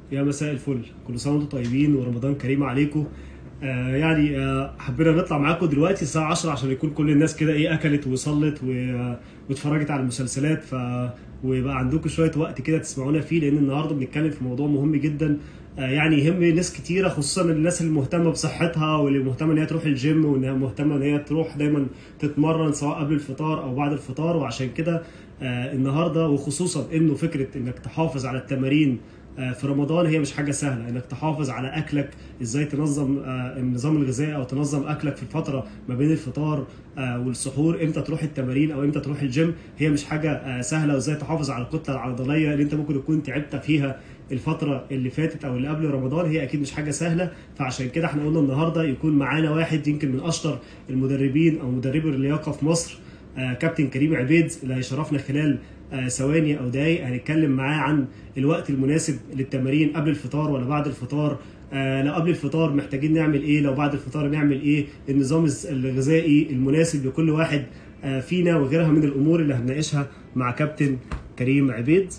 يا مساء الفل كل سنه وانتم طيبين ورمضان كريم عليكم آه يعني آه حبينا نطلع معاكم دلوقتي الساعه 10 عشان يكون كل الناس كده ايه اكلت وصلت و- واتفرجت على المسلسلات ف ويبقى عندكم شويه وقت كده تسمعونا فيه لان النهارده بنتكلم في موضوع مهم جدا آه يعني يهم ناس كتيره خصوصا الناس اللي مهتمه بصحتها واللي مهتمه ان هي تروح الجيم وانها مهتمه ان هي تروح دايما تتمرن سواء قبل الفطار او بعد الفطار وعشان كده آه النهارده وخصوصا انه فكره انك تحافظ على التمارين آه، في رمضان هي مش حاجه سهله انك تحافظ على اكلك ازاي تنظم آه، النظام الغذائي او تنظم اكلك في الفتره ما بين الفطار آه، والسحور امتى تروح التمارين او امتى تروح الجيم هي مش حاجه آه، سهله وازاي تحافظ على الكتله العضليه اللي انت ممكن تكون تعبت فيها الفتره اللي فاتت او اللي قبل رمضان هي اكيد مش حاجه سهله فعشان كده احنا قلنا النهارده يكون معانا واحد يمكن من اشطر المدربين او مدربي اللياقه في مصر آه، كابتن كريم عبيد اللي هيشرفنا خلال آه، ثواني او دقايق هنتكلم معاه عن الوقت المناسب للتمارين قبل الفطار ولا بعد الفطار آه، لو قبل الفطار محتاجين نعمل ايه لو بعد الفطار نعمل ايه النظام الز- الغذائي المناسب لكل واحد آه، فينا وغيرها من الامور اللي هنناقشها مع كابتن كريم عبيد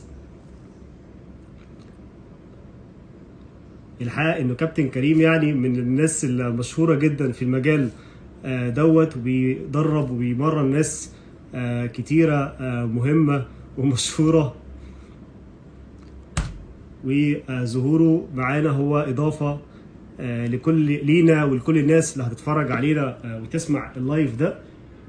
الحقيقه انه كابتن كريم يعني من الناس المشهوره جدا في المجال آه، دوت وبيدرب وبيمرن ناس آه، كتيره آه، مهمه ومشهوره وظهوره معانا هو اضافه آه، لكل لينا ولكل الناس اللي هتتفرج علينا آه، وتسمع اللايف ده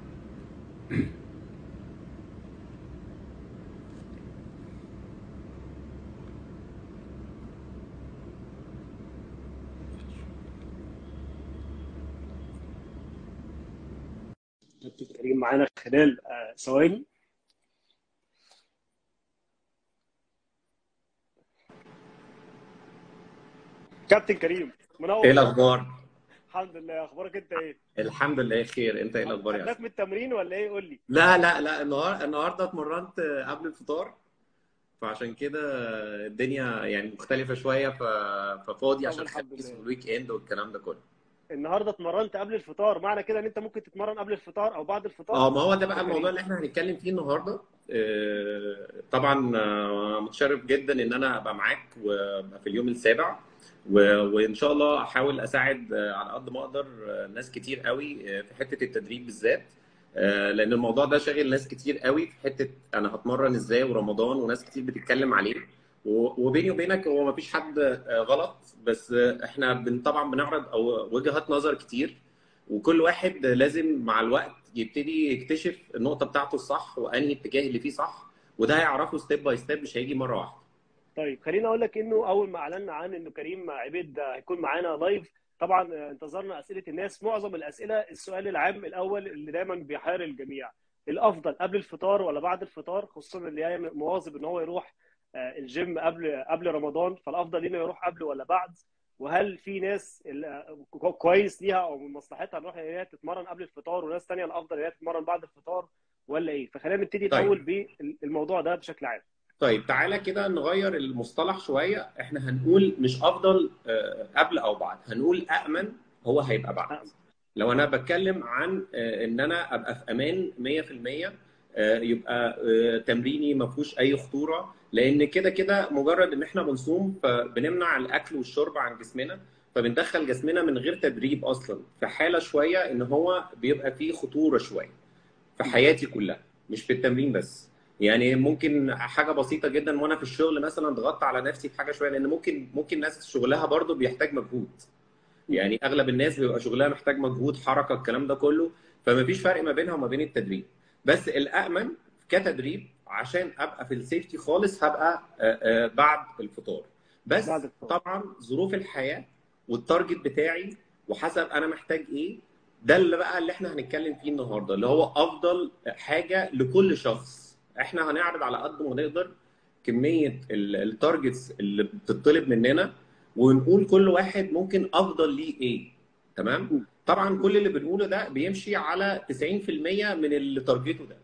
كابتن كريم معانا خلال آه، ثواني كابتن كريم منور ايه الاخبار الحمد لله اخبارك انت ايه الحمد لله خير انت ايه الاخبار يا خدناك أسد؟ من التمرين ولا ايه قول لي لا لا لا النهار النهارده اتمرنت قبل الفطار فعشان كده الدنيا يعني مختلفه شويه ف... ففاضي طب عشان الحمد خميس لله. والويك اند والكلام ده كله النهارده اتمرنت قبل الفطار معنى كده ان انت ممكن تتمرن قبل الفطار او بعد الفطار اه ما هو ده بقى الموضوع اللي احنا هنتكلم فيه النهارده آه، طبعا آه، متشرف جدا ان انا ابقى معاك وابقى في اليوم السابع و- وان شاء الله احاول اساعد آه، على قد ما اقدر آه، ناس كتير قوي آه، في حته التدريب بالذات آه، لان الموضوع ده شاغل ناس كتير قوي في حته انا هتمرن ازاي ورمضان وناس كتير بتتكلم عليه و- وبيني وبينك هو ما فيش حد آه، غلط بس آه، احنا بن طبعا بنعرض او وجهات نظر كتير وكل واحد لازم مع الوقت يبتدي يكتشف النقطه بتاعته الصح وانهي اتجاه اللي فيه صح وده هيعرفه ستيب باي ستيب مش هيجي مره واحده طيب خليني اقول لك انه اول ما اعلنا عن انه كريم عبيد هيكون معانا لايف طبعا آه، انتظرنا اسئله الناس معظم الاسئله السؤال العام الاول اللي دايما بيحير الجميع الافضل قبل الفطار ولا بعد الفطار خصوصا اللي هي مواظب ان هو يروح آه، الجيم قبل قبل رمضان فالافضل لينا يروح قبل ولا بعد وهل في ناس ال- آه، كو- كويس ليها او من مصلحتها نروح ان هي تتمرن قبل الفطار وناس تانية الافضل ان هي تتمرن بعد الفطار ولا ايه فخلينا نبتدي طيب. الاول بالموضوع ده بشكل عام طيب تعالى كده نغير المصطلح شويه احنا هنقول مش افضل آه، قبل او بعد هنقول امن هو هيبقى بعد أأمن. لو انا بتكلم عن آه، ان انا ابقى في امان 100% آه، يبقى آه، تمريني ما فيهوش اي خطوره لان كده كده مجرد ان احنا بنصوم فبنمنع الاكل والشرب عن جسمنا فبندخل جسمنا من غير تدريب اصلا في حاله شويه ان هو بيبقى فيه خطوره شويه في حياتي كلها مش في التمرين بس يعني ممكن حاجه بسيطه جدا وانا في الشغل مثلا ضغطت على نفسي في حاجه شويه لان ممكن ممكن ناس شغلها برضو بيحتاج مجهود يعني اغلب الناس بيبقى شغلها محتاج مجهود حركه الكلام ده كله فما فيش فرق ما بينها وما بين التدريب بس الامن كتدريب عشان ابقى في السيفتي خالص هبقى آه، آه، بعد الفطار بس بعد الفطار. طبعا ظروف الحياه والتارجت بتاعي وحسب انا محتاج ايه ده اللي بقى اللي احنا هنتكلم فيه النهارده اللي هو افضل حاجه لكل شخص احنا هنعرض على قد ما نقدر كميه التارجتس اللي بتطلب مننا ونقول كل واحد ممكن افضل ليه ايه تمام طبعا كل اللي بنقوله ده بيمشي على 90% من اللي تارجته ده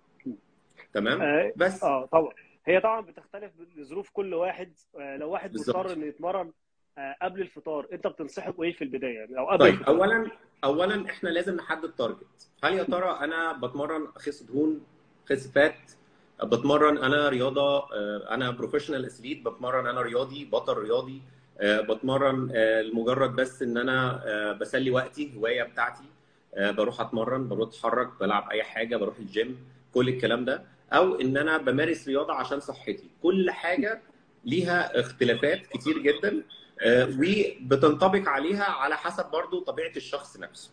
تمام آه، بس اه طبعا هي طبعا بتختلف لظروف كل واحد آه، لو واحد بالظبط. مضطر انه يتمرن آه، قبل الفطار انت بتنصحه بايه في البدايه يعني او قبل طيب الفطار اولا اولا احنا لازم نحدد تارجت هل يا ترى انا بتمرن اخس دهون اخس فات بتمرن انا رياضه انا بروفيشنال اثليت بتمرن انا رياضي بطل رياضي بتمرن لمجرد بس ان انا بسلي وقتي هوايه بتاعتي بروح اتمرن بروح اتحرك بلعب اي حاجه بروح الجيم كل الكلام ده او ان انا بمارس رياضه عشان صحتي كل حاجه ليها اختلافات كتير جدا وبتنطبق عليها على حسب برضو طبيعه الشخص نفسه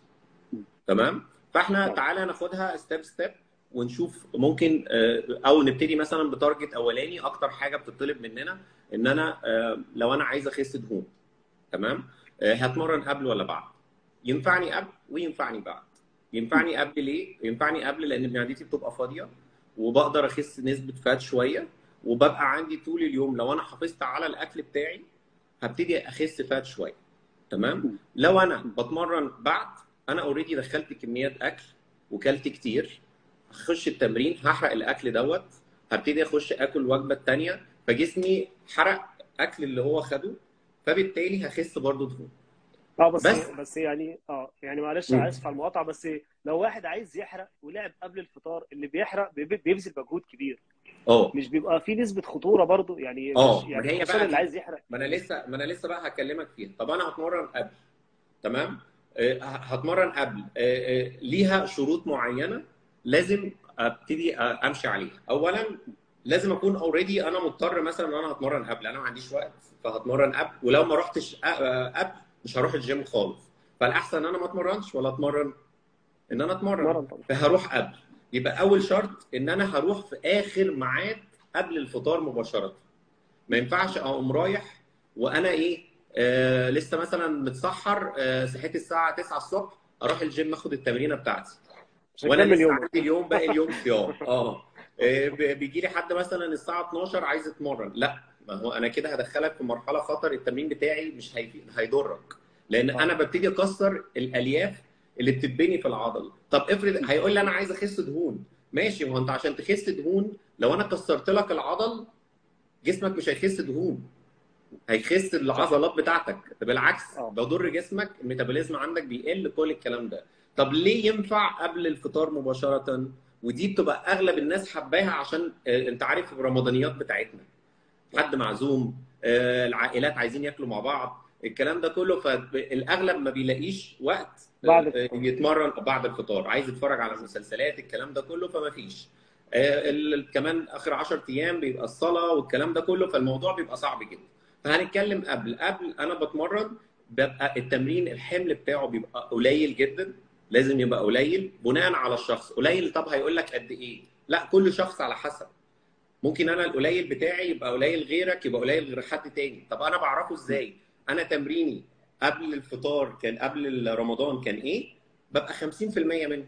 تمام فاحنا تعالى ناخدها ستيب ستيب ونشوف ممكن او نبتدي مثلا بتارجت اولاني اكتر حاجه بتطلب مننا ان انا لو انا عايز اخس دهون تمام هتمرن قبل ولا بعد ينفعني قبل وينفعني بعد ينفعني قبل ليه ينفعني قبل لان معدتي بتبقى فاضيه وبقدر اخس نسبه فات شويه وببقى عندي طول اليوم لو انا حافظت على الاكل بتاعي هبتدي اخس فات شويه تمام لو انا بتمرن بعد انا اوريدي دخلت كميات اكل وكلت كتير هخش التمرين هحرق الاكل دوت هبتدي اخش اكل الوجبه الثانيه فجسمي حرق اكل اللي هو خده فبالتالي هخس برضه دهون اه بس بس, بس يعني اه يعني معلش اسف على المقاطعه بس لو واحد عايز يحرق ولعب قبل الفطار اللي بيحرق بيبذل مجهود كبير اه مش بيبقى في نسبه خطوره برضه يعني اه مش يعني هي خصوصا بقى اللي عايز يحرق ما انا لسه ما انا لسه بقى هكلمك فيها طب انا هتمرن قبل تمام آه هتمرن قبل آه آه ليها شروط معينه لازم ابتدي امشي عليها اولا لازم اكون اوريدي انا مضطر مثلا ان انا هتمرن قبل انا ما عنديش وقت فهتمرن قبل ولو ما رحتش قبل مش هروح الجيم خالص فالاحسن ان انا ما اتمرنش ولا اتمرن ان انا اتمرن فهروح قبل يبقى اول شرط ان انا هروح في اخر ميعاد قبل الفطار مباشره ما ينفعش اقوم رايح وانا ايه آه لسه مثلا متسحر آه صحيت الساعه 9 الصبح اروح الجيم اخد التمرينه بتاعتي وانا لسه اليوم. عندي اليوم باقي اليوم صيام اه بيجي لي حد مثلا الساعه 12 عايز يتمرن لا ما هو انا كده هدخلك في مرحله خطر التمرين بتاعي مش هيفيد هيضرك لان انا ببتدي اكسر الالياف اللي بتتبني في العضل طب افرض هيقول لي انا عايز اخس دهون ماشي ما هو انت عشان تخس دهون لو انا كسرت لك العضل جسمك مش هيخس دهون هيخس العضلات بتاعتك بالعكس آه. بضر جسمك الميتابوليزم عندك بيقل كل الكلام ده طب ليه ينفع قبل الفطار مباشره ودي بتبقى اغلب الناس حباها عشان آه، انت عارف الرمضانيات بتاعتنا حد معزوم آه، العائلات عايزين ياكلوا مع بعض الكلام ده كله فالاغلب ما بيلاقيش وقت آه، بعد آه، يتمرن بعد الفطار عايز يتفرج على مسلسلات الكلام ده كله فما فيش آه، ال- كمان اخر 10 ايام بيبقى الصلاه والكلام ده كله فالموضوع بيبقى صعب جدا فهنتكلم قبل قبل انا بتمرن ببقى التمرين الحمل بتاعه بيبقى قليل جدا لازم يبقى قليل بناء على الشخص قليل طب هيقول لك قد ايه لا كل شخص على حسب ممكن انا القليل بتاعي يبقى قليل غيرك يبقى قليل غير حد تاني طب انا بعرفه ازاي انا تمريني قبل الفطار كان قبل رمضان كان ايه ببقى 50% منه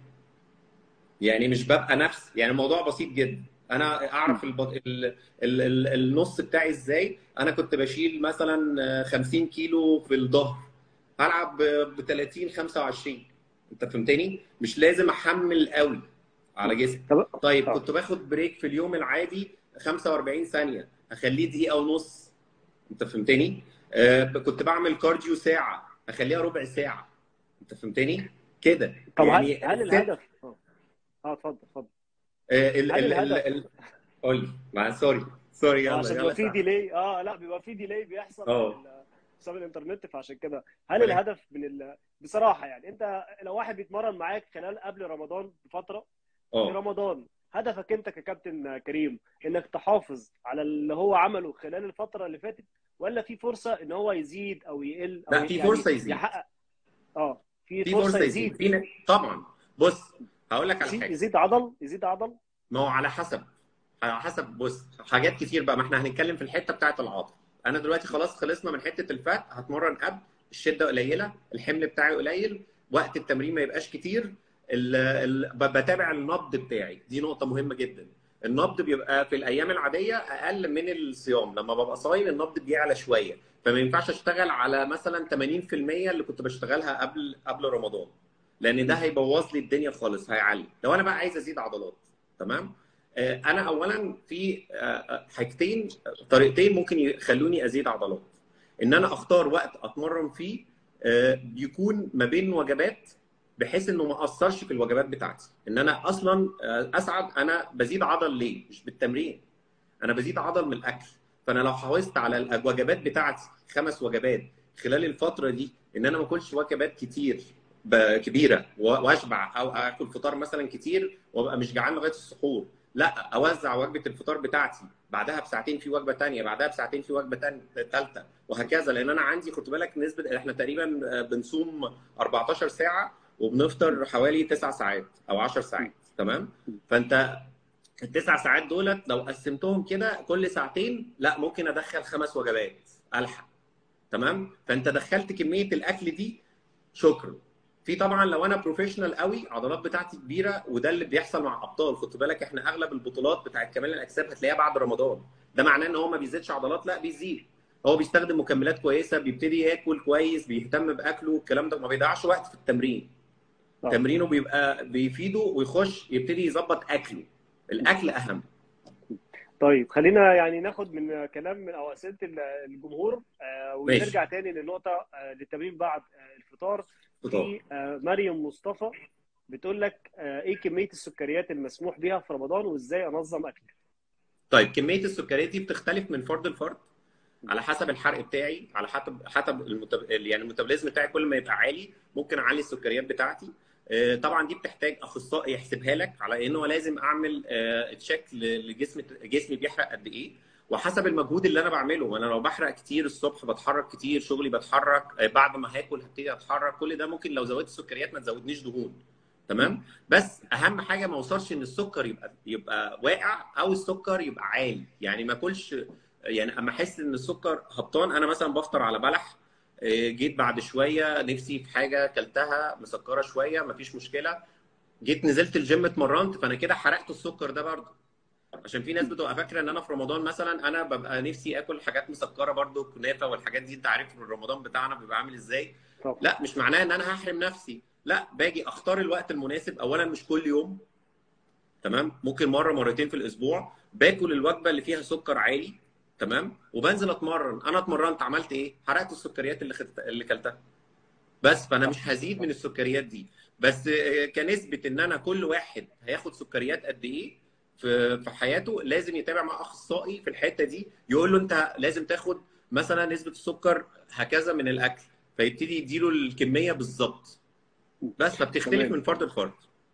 يعني مش ببقى نفس يعني الموضوع بسيط جدا انا اعرف البط... ال... ال... ال... النص بتاعي ازاي انا كنت بشيل مثلا 50 كيلو في الظهر هلعب ب 30 25 انت فهمتني مش لازم احمل قوي على جسمي طب طيب آه. كنت باخد بريك في اليوم العادي 45 ثانيه اخليه دقيقه ونص انت فهمتني آه كنت بعمل كارديو ساعه اخليها ربع ساعه انت فهمتني كده طب يعني هل هل الست- الهدف اه اه اتفضل اتفضل آه، ال هل ال ال الهدف- ال قول لي مع سوري سوري يلا عشان يلا بيبقى في سامح. ديلي اه لا بيبقى في ديلي بيحصل اه. من ال- بسبب الانترنت فعشان كده هل ولا- الهدف من ال... بصراحه يعني انت لو واحد بيتمرن معاك خلال قبل رمضان بفتره في اه رمضان هدفك انت ككابتن كريم انك تحافظ على اللي هو عمله خلال الفتره اللي فاتت ولا في فرصه ان هو يزيد او يقل او لا، في فرصة يزيد. يحقق اه في, في فرصه, فرصه يزيد يزيد في ن- طبعا بص هقول لك على يزيد, حاجه يزيد عضل يزيد عضل ما هو على حسب على حسب بص حاجات كتير بقى ما احنا هنتكلم في الحته بتاعت العضل انا دلوقتي خلاص خلصنا من حته الفات هتمرن قبل الشده قليله الحمل بتاعي قليل وقت التمرين ما يبقاش كتير ال ال ب- بتابع النبض بتاعي دي نقطه مهمه جدا النبض بيبقى في الايام العاديه اقل من الصيام لما ببقى صايم النبض بيعلى شويه فما ينفعش اشتغل على مثلا 80% اللي كنت بشتغلها قبل قبل رمضان لان ده هيبوظ لي الدنيا خالص هيعلي لو انا بقى عايز ازيد عضلات تمام آه، انا اولا في آه، آه، حاجتين طريقتين ممكن يخلوني ازيد عضلات ان انا اختار وقت اتمرن فيه آه، بيكون ما بين وجبات بحيث انه ما اثرش في الوجبات بتاعتي ان انا اصلا آه، اسعد انا بزيد عضل ليه مش بالتمرين انا بزيد عضل من الاكل فانا لو حافظت على الوجبات بتاعتي خمس وجبات خلال الفتره دي ان انا ما اكلش وجبات كتير ب- كبيره و- واشبع او اكل فطار مثلا كتير وابقى مش جعان لغايه السحور لا اوزع وجبه الفطار بتاعتي بعدها بساعتين في وجبه تانية بعدها بساعتين في وجبه تانية ثالثه وهكذا لان انا عندي خد بالك نسبه احنا تقريبا آه، بنصوم 14 ساعه وبنفطر حوالي 9 ساعات او 10 ساعات تمام فانت التسع ساعات دولت لو قسمتهم كده كل ساعتين لا ممكن ادخل خمس وجبات الحق تمام فانت دخلت كميه الاكل دي شكرا في طبعا لو انا بروفيشنال قوي عضلات بتاعتي كبيره وده اللي بيحصل مع ابطال خد بالك احنا اغلب البطولات بتاعت كمال الاجسام هتلاقيها بعد رمضان ده معناه ان هو ما بيزيدش عضلات لا بيزيد هو بيستخدم مكملات كويسه بيبتدي ياكل كويس بيهتم باكله الكلام ده ما بيضيعش وقت في التمرين آه. تمرينه بيبقى بيفيده ويخش يبتدي يظبط اكله الاكل اهم طيب خلينا يعني ناخد من كلام من او اسئله الجمهور آه، ونرجع تاني للنقطه آه، للتمرين بعد آه، الفطار فطار في آه، مريم مصطفى بتقول لك آه، ايه كميه السكريات المسموح بها في رمضان وازاي انظم اكلي طيب كميه السكريات دي بتختلف من فرد لفرد على حسب الحرق بتاعي على حسب حسب المتب... يعني الميتابوليزم بتاعي كل ما يبقى عالي ممكن اعلي السكريات بتاعتي آه، طبعا دي بتحتاج اخصائي يحسبها لك على انه لازم اعمل آه، تشيك ل- لجسم جسمي بيحرق قد ايه وحسب المجهود اللي انا بعمله انا لو بحرق كتير الصبح بتحرك كتير شغلي بتحرك آه، بعد ما هاكل هبتدي اتحرك كل ده ممكن لو زودت السكريات ما تزودنيش دهون تمام بس اهم حاجه ما اوصلش ان السكر يبقى يبقى واقع او السكر يبقى عالي يعني ما اكلش يعني اما احس ان السكر هبطان انا مثلا بفطر على بلح إيه، جيت بعد شويه نفسي في حاجه كلتها مسكره شويه مفيش مشكله جيت نزلت الجيم اتمرنت فانا كده حرقت السكر ده برضه عشان في ناس بتبقى فاكره ان انا في رمضان مثلا انا ببقى نفسي اكل حاجات مسكره برضه كنافه والحاجات دي انت عارف رمضان بتاعنا بيبقى عامل ازاي طبعا لا مش معناه ان انا هحرم نفسي لا باجي اختار الوقت المناسب اولا مش كل يوم تمام ممكن مره مرتين في الاسبوع باكل الوجبه اللي فيها سكر عالي تمام وبنزل اتمرن انا اتمرنت عملت ايه حرقت السكريات اللي خدت... اللي كلتها بس فانا مش هزيد من السكريات دي بس آه، كنسبه ان انا كل واحد هياخد سكريات قد ايه في في حياته لازم يتابع مع اخصائي في الحته دي يقول له انت لازم تاخد مثلا نسبه السكر هكذا من الاكل فيبتدي يديله الكميه بالظبط بس فبتختلف تمام. من فرد لفرد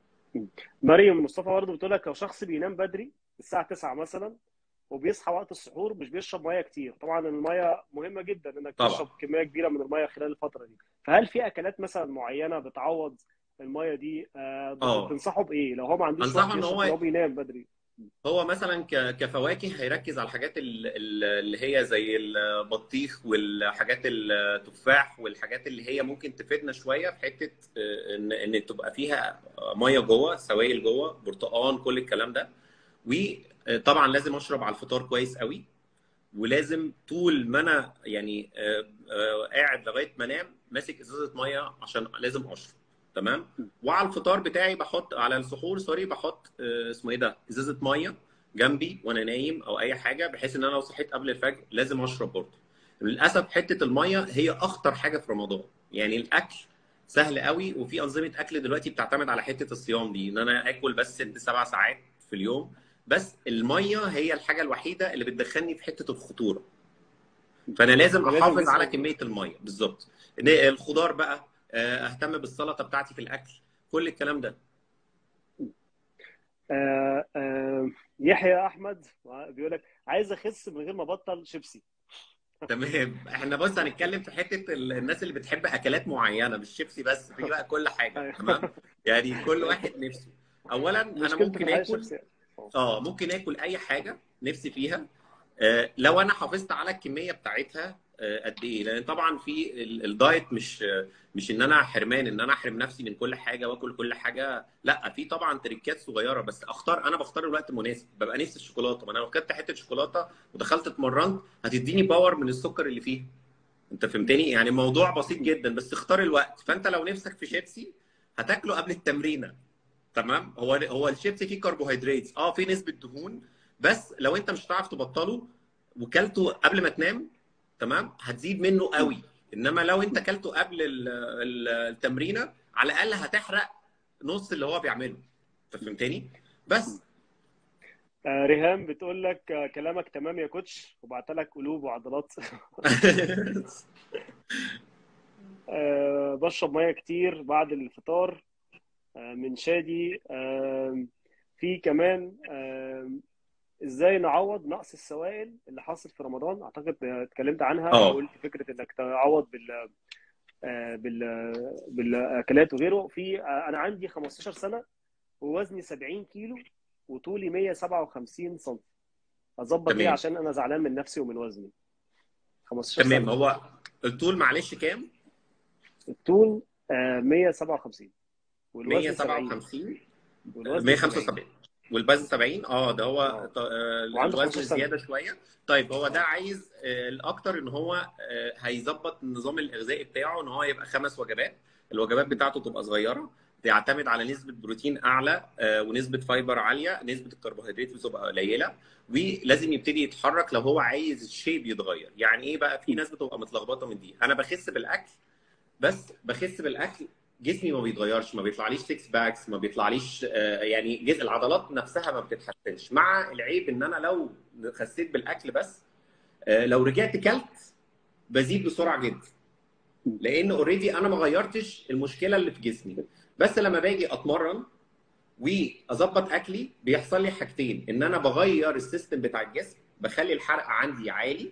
مريم مصطفى برضه بتقول لك لو شخص بينام بدري الساعه 9 مثلا وبيصحى وقت السحور مش بيشرب ميه كتير طبعا الميه مهمه جدا انك طبعا. تشرب كميه كبيره من الميه خلال الفتره دي فهل في اكلات مثلا معينه بتعوض الميه دي آه آه. بتنصحه بايه لو هو ما عندوش أنصحه وقت إن يشرب هو- لو بينام بدري هو مثلا ك- كفواكه هيركز على الحاجات ال- ال- اللي هي زي البطيخ والحاجات التفاح والحاجات اللي هي ممكن تفيدنا شويه في حته آه، ان ان تبقى فيها ميه جوه سوائل جوه برتقان كل الكلام ده وطبعا لازم اشرب على الفطار كويس قوي ولازم طول ما انا يعني آه، آه، قاعد لغايه ما انام ماسك ازازه ميه عشان لازم اشرب تمام وعلى الفطار بتاعي بحط على السحور سوري بحط آه، اسمه ايه ده ازازه ميه جنبي وانا نايم او اي حاجه بحيث ان انا لو صحيت قبل الفجر لازم اشرب برضه للاسف حته الميه هي اخطر حاجه في رمضان يعني الاكل سهل قوي وفي انظمه اكل دلوقتي بتعتمد على حته الصيام دي ان انا اكل بس ست سبع ساعات في اليوم بس الميه هي الحاجه الوحيده اللي بتدخلني في حته الخطوره فانا لازم لازم احافظ جسمك- على كميه الميه بالظبط إن الخضار بقى آه، اهتم بالسلطه بتاعتي في الاكل كل الكلام ده آه آه يحيى احمد بيقول لك عايز اخس من غير ما ابطل شيبسي تمام احنا بص هنتكلم في حته ال- الناس اللي بتحب اكلات معينه مش شيبسي بس في بقى كل حاجه أيوة. تمام يعني كل واحد نفسه اولا انا مشكلته في ممكن الحياة اكل الشيبسي. اه ممكن اكل اي حاجه نفسي فيها آه، لو انا حافظت على الكميه بتاعتها آه، قد ايه لان طبعا في ال- الدايت مش آه، مش ان انا حرمان ان انا احرم نفسي من كل حاجه واكل كل حاجه لا في طبعا تريكات صغيره بس اختار انا بختار الوقت المناسب ببقى نفسي الشوكولاته ما انا لو كلت حته شوكولاته ودخلت اتمرنت هتديني باور من السكر اللي فيها انت فهمتني يعني موضوع بسيط جدا بس اختار الوقت فانت لو نفسك في شيبسي هتاكله قبل التمرينه تمام هو هو الشيبسي فيه كربوهيدرات اه فيه نسبه دهون بس لو انت مش هتعرف تبطله وكلته قبل ما تنام تمام هتزيد منه قوي انما لو انت كلته قبل ال- ال- التمرينه على الاقل هتحرق نص اللي هو بيعمله انت فهمتني بس آه ريهام بتقول لك آه كلامك تمام يا كوتش وبعت لك قلوب وعضلات آه بشرب ميه كتير بعد الفطار آه من شادي آه في كمان آه ازاي نعوض نقص السوائل اللي حاصل في رمضان اعتقد اتكلمت عنها اه. وقلت فكره انك تعوض بال آه، بال بالاكلات وغيره في آه، انا عندي 15 سنه ووزني 70 كيلو وطولي 157 سم اظبط ايه تمام. عشان انا زعلان من نفسي ومن وزني 15 تمام سنه هو الطول معلش كام الطول آه، 157 والوزن 70 157 والوزن 175 والوزن 70 اه ده هو اه. ط- آه، وعنده الوزن 15 سنة. زياده شويه طيب هو ده عايز آه، الاكتر ان هو آه، هيظبط النظام الغذائي بتاعه ان هو يبقى خمس وجبات الوجبات بتاعته تبقى صغيره تعتمد على نسبه بروتين اعلى آه، ونسبه فايبر عاليه نسبه الكربوهيدرات بتبقى قليله ولازم يبتدي يتحرك لو هو عايز الشيب يتغير يعني ايه بقى في ناس بتبقى متلخبطه من دي انا بخس بالاكل بس بخس بالاكل جسمي ما بيتغيرش ما بيطلعليش 6 باكس ما بيطلعليش آه، يعني جزء العضلات نفسها ما بتتحسنش مع العيب ان انا لو خسيت بالاكل بس آه، لو رجعت كلت بزيد بسرعه جدا لان اوريدي انا ما غيرتش المشكله اللي في جسمي بس لما باجي اتمرن واظبط اكلي بيحصل لي حاجتين ان انا بغير السيستم بتاع الجسم بخلي الحرق عندي عالي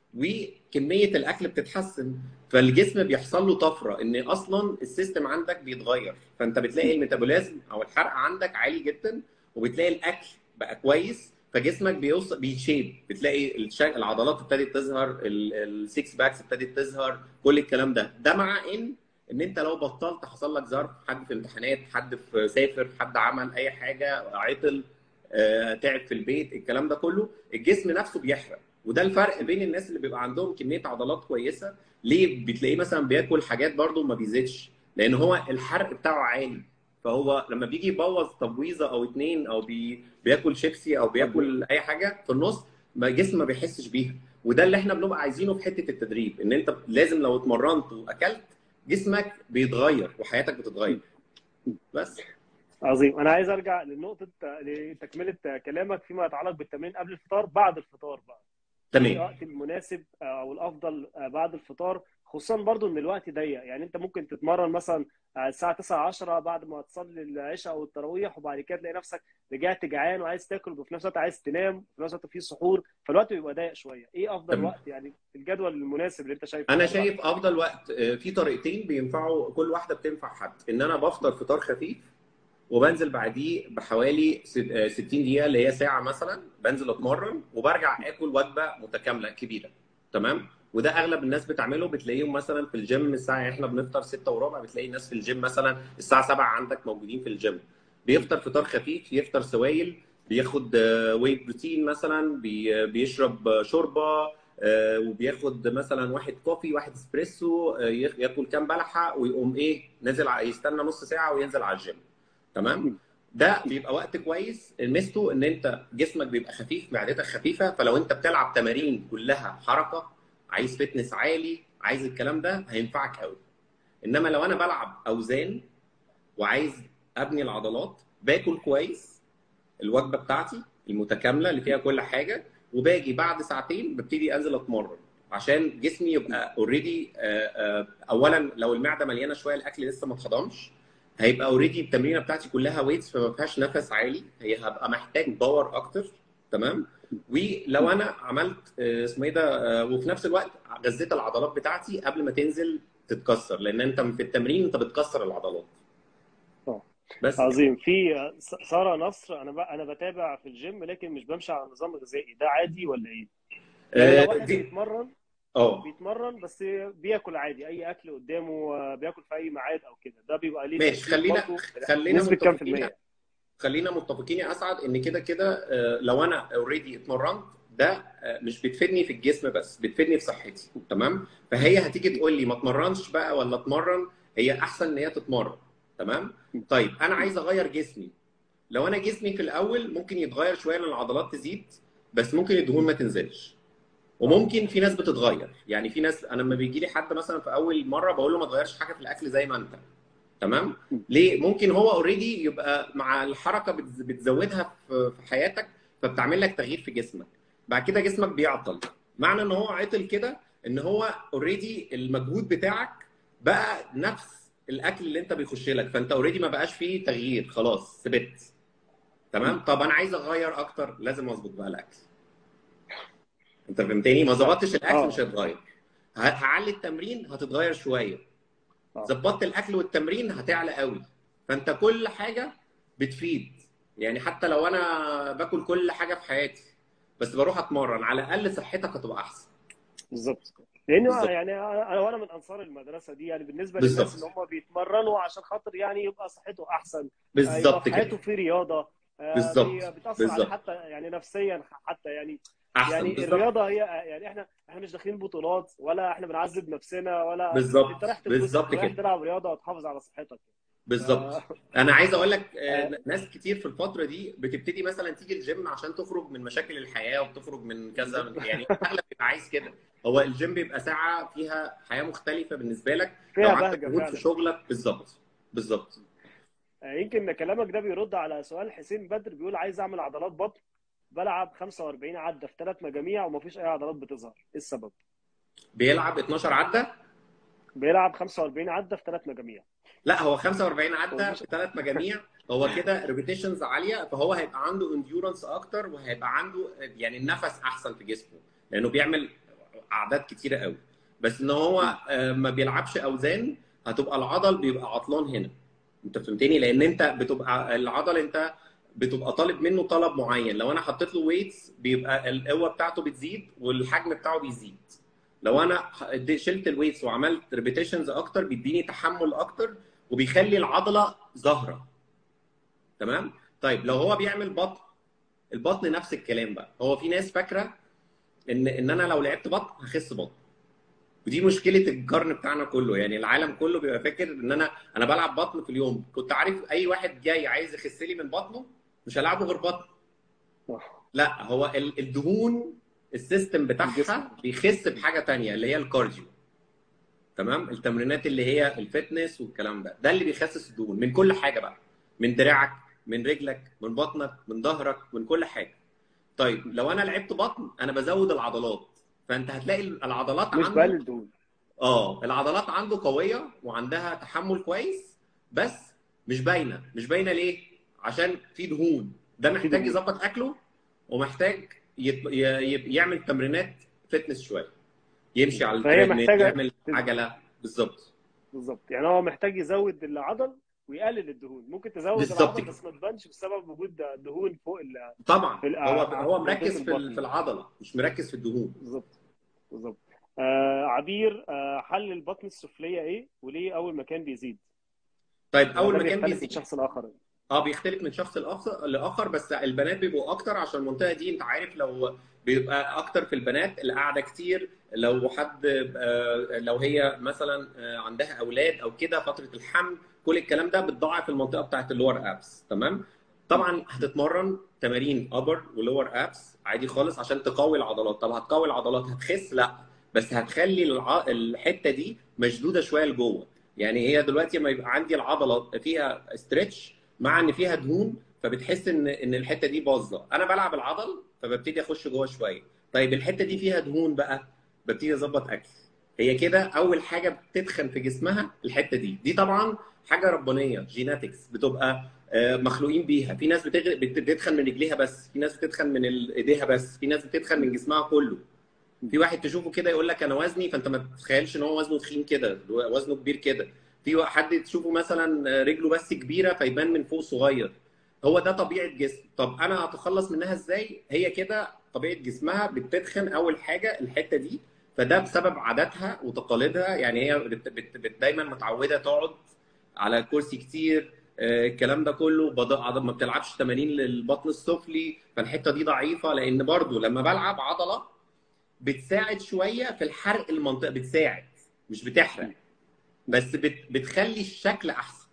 وكميه الاكل بتتحسن فالجسم بيحصل له طفره ان اصلا السيستم عندك بيتغير فانت بتلاقي الميتابوليزم او الحرق عندك عالي جدا وبتلاقي الاكل بقى كويس فجسمك بيوصل بيشيب بتلاقي الشا- العضلات ابتدت تظهر السكس باكس ابتدت تظهر كل الكلام ده ده مع ان ان انت لو بطلت حصل لك ظرف حد في امتحانات حد في سافر حد عمل اي حاجه عطل آه، تعب في البيت الكلام ده كله الجسم نفسه بيحرق وده الفرق بين الناس اللي بيبقى عندهم كميه عضلات كويسه ليه بتلاقيه مثلا بياكل حاجات برضو ما بيزيدش لان هو الحرق بتاعه عالي فهو لما بيجي يبوظ تبويضه او اتنين او بي بياكل شيبسي او بياكل اي حاجه في النص ما الجسم ما بيحسش بيها وده اللي احنا بنبقى عايزينه في حته التدريب ان انت لازم لو اتمرنت واكلت جسمك بيتغير وحياتك بتتغير بس عظيم انا عايز ارجع لنقطه لتكمله كلامك فيما يتعلق بالتمرين قبل الفطار بعد الفطار بقى ايه تمام الوقت المناسب او الافضل بعد الفطار خصوصا برضو ان الوقت ضيق يعني انت ممكن تتمرن مثلا الساعه 9 10 بعد ما تصلي العشاء او التراويح وبعد كده تلاقي نفسك رجعت جعان وعايز تاكل وفي نفس الوقت عايز تنام وفي نفس الوقت في سحور فالوقت بيبقى ضيق شويه ايه افضل تمام. وقت يعني في الجدول المناسب اللي انت شايفه انا شايف افضل وقت آه، في طريقتين بينفعوا كل واحده بتنفع حد ان انا بفطر فطار خفيف وبنزل بعديه بحوالي ست- آه، 60 دقيقه اللي هي ساعه مثلا بنزل اتمرن وبرجع اكل وجبه متكامله كبيره تمام وده اغلب الناس بتعمله بتلاقيهم مثلا في الجيم الساعه يعني احنا بنفطر 6 وربع بتلاقي الناس في الجيم مثلا الساعه 7 عندك موجودين في الجيم بيفطر فطار خفيف يفطر سوائل بياخد واي بروتين مثلا بي- بيشرب آه، شوربه آه، وبياخد مثلا واحد كوفي واحد اسبريسو آه، ياك- ياكل كام بلحه ويقوم ايه نازل ع- يستنى نص ساعه وينزل على الجيم تمام ده بيبقى وقت كويس ميزته ان انت جسمك بيبقى خفيف معدتك خفيفه فلو انت بتلعب تمارين كلها حركه عايز فتنس عالي عايز الكلام ده هينفعك قوي انما لو انا بلعب اوزان وعايز ابني العضلات باكل كويس الوجبه بتاعتي المتكامله اللي فيها كل حاجه وباجي بعد ساعتين ببتدي انزل اتمرن عشان جسمي يبقى اوريدي اولا لو المعده مليانه شويه الاكل لسه ما اتهضمش هيبقى اوريدي التمرينه بتاعتي كلها ويتس فما فيهاش نفس عالي هي هبقى محتاج باور اكتر تمام ولو انا عملت آه، اسمه ايه ده آه، وفي نفس الوقت غذيت العضلات بتاعتي قبل ما تنزل تتكسر لان انت في التمرين انت بتكسر العضلات آه. بس عظيم في س- ساره نصر انا بقى انا بتابع في الجيم لكن مش بمشي على نظام غذائي ده عادي ولا ايه؟ يعني آه، لو واحد دي- بيتمرن اه بيتمرن بس بياكل عادي اي اكل قدامه آه، بياكل في اي ميعاد او كده ده بيبقى ليه ماشي تأثير خلينا برضه؟ خلينا نسبه كام في متفقين المية؟ خلينا متفقين يا اسعد ان كده كده آه، لو انا اوريدي اتمرنت ده آه، مش بتفيدني في الجسم بس بتفيدني في صحتي تمام فهي هتيجي تقول لي ما اتمرنش بقى ولا اتمرن هي احسن ان هي تتمرن تمام طيب انا عايز اغير جسمي لو انا جسمي في الاول ممكن يتغير شويه لان العضلات تزيد بس ممكن الدهون ما تنزلش وممكن في ناس بتتغير يعني في ناس انا لما بيجي لي حد مثلا في اول مره بقول له ما تغيرش حاجه في الاكل زي ما انت تمام ليه ممكن هو اوريدي يبقى مع الحركه بتز- بتزودها في في حياتك فبتعمل لك تغيير في جسمك بعد كده جسمك بيعطل معنى ان هو عطل كده ان هو اوريدي المجهود بتاعك بقى نفس الاكل اللي انت بيخش لك فانت اوريدي ما بقاش فيه تغيير خلاص ثبت تمام طب انا عايز اغير اكتر لازم اظبط بقى الاكل انت فهمتني ما ظبطتش الاكل آه. مش هيتغير ه- هعلي التمرين هتتغير شويه آه. ظبطت الاكل والتمرين هتعلى قوي فانت كل حاجه بتفيد يعني حتى لو انا باكل كل حاجه في حياتي بس بروح اتمرن على الاقل صحتك هتبقى احسن بالظبط لانه بالظبط. يعني انا وانا من انصار المدرسه دي يعني بالنسبه بالظبط. للناس ان هم بيتمرنوا عشان خاطر يعني يبقى صحته احسن آه، بالظبط يبقى حياته كده في رياضه آه، بالظبط. بي- بتاثر عليه بالظبط. حتى يعني نفسيا حتى يعني احسن يعني بالظبط الرياضه هي يعني احنا احنا مش داخلين بطولات ولا احنا بنعذب نفسنا ولا بالظبط. انت رايح بالظبط تتبسط رايح كده. تلعب رياضه وتحافظ على صحتك بالظبط آه، انا عايز اقول لك آه، آه. ناس كتير في الفتره دي بتبتدي مثلا تيجي الجيم عشان تخرج من مشاكل الحياه وبتخرج من كذا بالظبط. يعني اغلب بيبقى عايز كده هو الجيم بيبقى ساعه فيها حياه مختلفه بالنسبه لك لو فيها عندك بهجه مجهود فعلا في شغلك بالظبط بالظبط آه، يمكن كلامك ده بيرد على سؤال حسين بدر بيقول عايز اعمل عضلات بطن بلعب 45 عده في ثلاث مجاميع ومفيش اي عضلات بتظهر ايه السبب؟ بيلعب 12 عده بيلعب 45 عده في ثلاث مجاميع لا هو 45 هو عده مش- في ثلاث مجاميع هو كده ريبيتيشنز عاليه فهو هيبقى عنده انديورنس اكتر وهيبقى عنده يعني النفس احسن في جسمه لانه بيعمل اعداد كتيره قوي بس ان هو آه، ما بيلعبش اوزان هتبقى العضل بيبقى عطلان هنا انت فهمتني لان انت بتبقى العضل انت بتبقى طالب منه طلب معين لو انا حطيت له ويتس بيبقى القوه بتاعته بتزيد والحجم بتاعه بيزيد لو انا ح- شلت الويتس وعملت ريبيتيشنز اكتر بيديني تحمل اكتر وبيخلي العضله ظاهره تمام طيب لو هو بيعمل بطن البطن نفس الكلام بقى هو في ناس فاكره ان ان انا لو لعبت بطن هخس بطن ودي مشكله القرن بتاعنا كله يعني العالم كله بيبقى فاكر ان انا انا بلعب بطن في اليوم كنت عارف اي واحد جاي عايز يخس لي من بطنه مش هلعبه غير بطن لا هو ال- الدهون السيستم بتاعها الجسم. بيخس بحاجه تانية اللي هي الكارديو تمام التمرينات اللي هي الفتنس والكلام ده ده اللي بيخسس الدهون من كل حاجه بقى من دراعك من رجلك من بطنك من ظهرك من كل حاجه طيب لو انا لعبت بطن انا بزود العضلات فانت هتلاقي العضلات مش عنده بقلل دهون اه العضلات عنده قويه وعندها تحمل كويس بس مش باينه مش باينه ليه عشان في دهون ده محتاج دهون. يظبط اكله ومحتاج يت... ي... ي- يعمل تمرينات فتنس شويه يمشي على فهي التريدميل محتاجة يعمل عجله بالظبط بالظبط يعني هو محتاج يزود العضل ويقلل الدهون ممكن تزود بالظبط العضل كده. بس ما تبانش بسبب وجود دهون فوق ال طبعا في ال- هو ع- هو في مركز الجسم في ال- البطني. في العضله مش مركز في الدهون بالظبط بالظبط آه عبير آه حل البطن السفليه ايه وليه اول مكان بيزيد طيب اول ده مكان بيختلف من بيزيد شخص لاخر اه بيختلف من شخص لاخر لاخر بس البنات بيبقوا اكتر عشان المنطقه دي انت عارف لو بيبقى اكتر في البنات القعده كتير لو حد آه، لو هي مثلا آه، عندها اولاد او كده فتره الحمل كل الكلام ده بتضاعف المنطقه بتاعت اللور ابس تمام طبعا هتتمرن تمارين ابر ولور ابس عادي خالص عشان تقوي العضلات طب هتقوي العضلات هتخس لا بس هتخلي الع... الحته دي مشدوده شويه لجوه يعني هي دلوقتي لما يبقى عندي العضله فيها ستريتش مع ان فيها دهون فبتحس ان ان الحته دي باظه انا بلعب العضل فببتدي اخش جوه شويه طيب الحته دي فيها دهون بقى ببتدي اظبط اكل هي كده اول حاجه بتتخن في جسمها الحته دي دي طبعا حاجه ربانيه جيناتكس بتبقى آه، مخلوقين بيها في ناس بتغ- بت- بتتخن من رجليها بس في ناس بتتخن من ال- ايديها بس في ناس بتتخن من جسمها كله في واحد تشوفه كده يقول لك انا وزني فانت ما تتخيلش ان هو وزنه تخين كده وزنه كبير كده في حد تشوفه مثلا رجله بس كبيره فيبان من فوق صغير هو ده طبيعه جسم طب انا هتخلص منها ازاي هي كده طبيعه جسمها بتتخن اول حاجه الحته دي فده بسبب عاداتها وتقاليدها يعني هي بت بت بت دايما متعوده تقعد على كرسي كتير آه، الكلام ده كله بض- عض- ما بتلعبش تمارين للبطن السفلي فالحته دي ضعيفه لان برضو لما بلعب عضله بتساعد شويه في الحرق المنطقه بتساعد مش بتحرق بس بت بتخلي الشكل احسن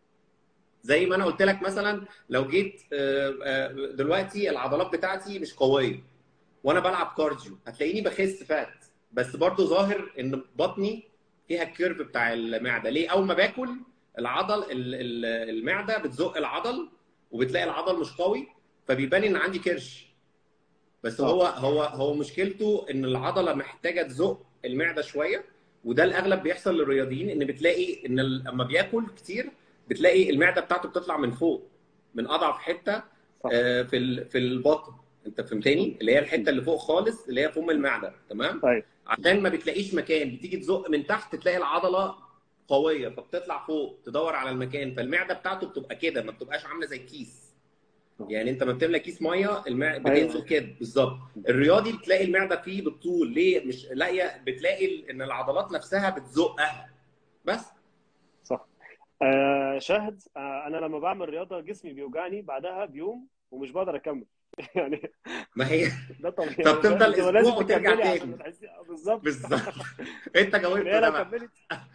زي ما انا قلت لك مثلا لو جيت آه، آه، دلوقتي العضلات بتاعتي مش قويه وانا بلعب كارديو هتلاقيني بخس فات بس برضو ظاهر ان بطني فيها الكيرف بتاع المعده ليه اول ما باكل العضل ال- ال- المعده بتزق العضل وبتلاقي العضل مش قوي فبيبان ان عندي كرش بس هو هو هو مشكلته ان العضله محتاجه تزق المعده شويه وده الاغلب بيحصل للرياضيين ان بتلاقي ان ال- لما بياكل كتير بتلاقي المعده بتاعته بتطلع من فوق من اضعف حته صح. آه، في ال- في البطن انت فهمتني اللي هي الحته اللي فوق خالص اللي هي فم المعده تمام طيب عشان ما بتلاقيش مكان بتيجي تزق من تحت تلاقي العضله قويه فبتطلع فوق تدور على المكان فالمعده بتاعته بتبقى كده ما بتبقاش عامله زي الكيس يعني انت ما بتملى كيس ميه المع... بتنزل كده بالظبط الرياضي بتلاقي المعده فيه بالطول ليه مش لاقيه بتلاقي ال- ان العضلات نفسها بتزقها بس صح آه شاهد آه انا لما بعمل رياضه جسمي بيوجعني بعدها بيوم ومش بقدر اكمل يعني ما هي ده طبيعي فبتفضل أنت أسبوع لازم وترجع تكملي تاني. عشان تحسي- بالظبط بالظبط انت جاوبت هي ده لو بقى كملت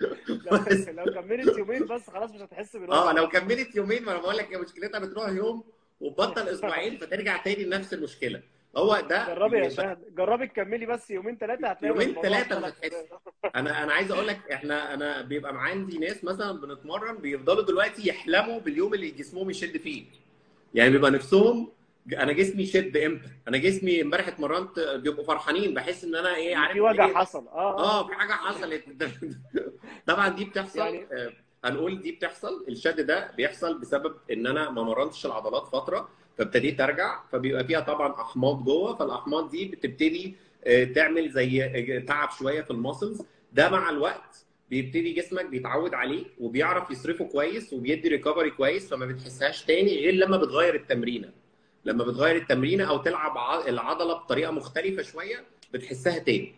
لو, لو كملت يومين بس خلاص مش هتحس بالوجع اه لو كملت يومين ما انا بقول لك هي مشكلتها بتروح يوم وتبطل اسبوعين فترجع تاني لنفس المشكله هو ده جربي يا بيبقى- شاهد جربي تكملي بس يومين ثلاثه هتلاقي يومين الموضوع ثلاثة مش اختلف. هتحس. انا انا عايز اقول لك احنا انا بيبقى عندي ناس مثلا بنتمرن بيفضلوا دلوقتي يحلموا باليوم اللي جسمهم يشد فيه يعني بيبقى نفسهم انا جسمي يشد امتى انا جسمي امبارح اتمرنت بيبقوا فرحانين بحس ان انا ايه عارف في وجع إيه؟ حصل اه اه اه في حاجه حصلت طبعا دي بتحصل يعني- آه، هنقول دي بتحصل الشد ده بيحصل بسبب ان انا ما مرنتش العضلات فتره فابتديت ارجع فبيبقى فيها طبعا احماض جوه فالاحماض دي بتبتدي آه، تعمل زي آه، تعب شويه في الماسلز ده مع الوقت بيبتدي جسمك بيتعود عليه وبيعرف يصرفه كويس وبيدي ريكفري كويس فما بتحسهاش تاني غير لما بتغير التمرينه لما بتغير التمرينه او تلعب ع- العضله بطريقه مختلفه شويه بتحسها تاني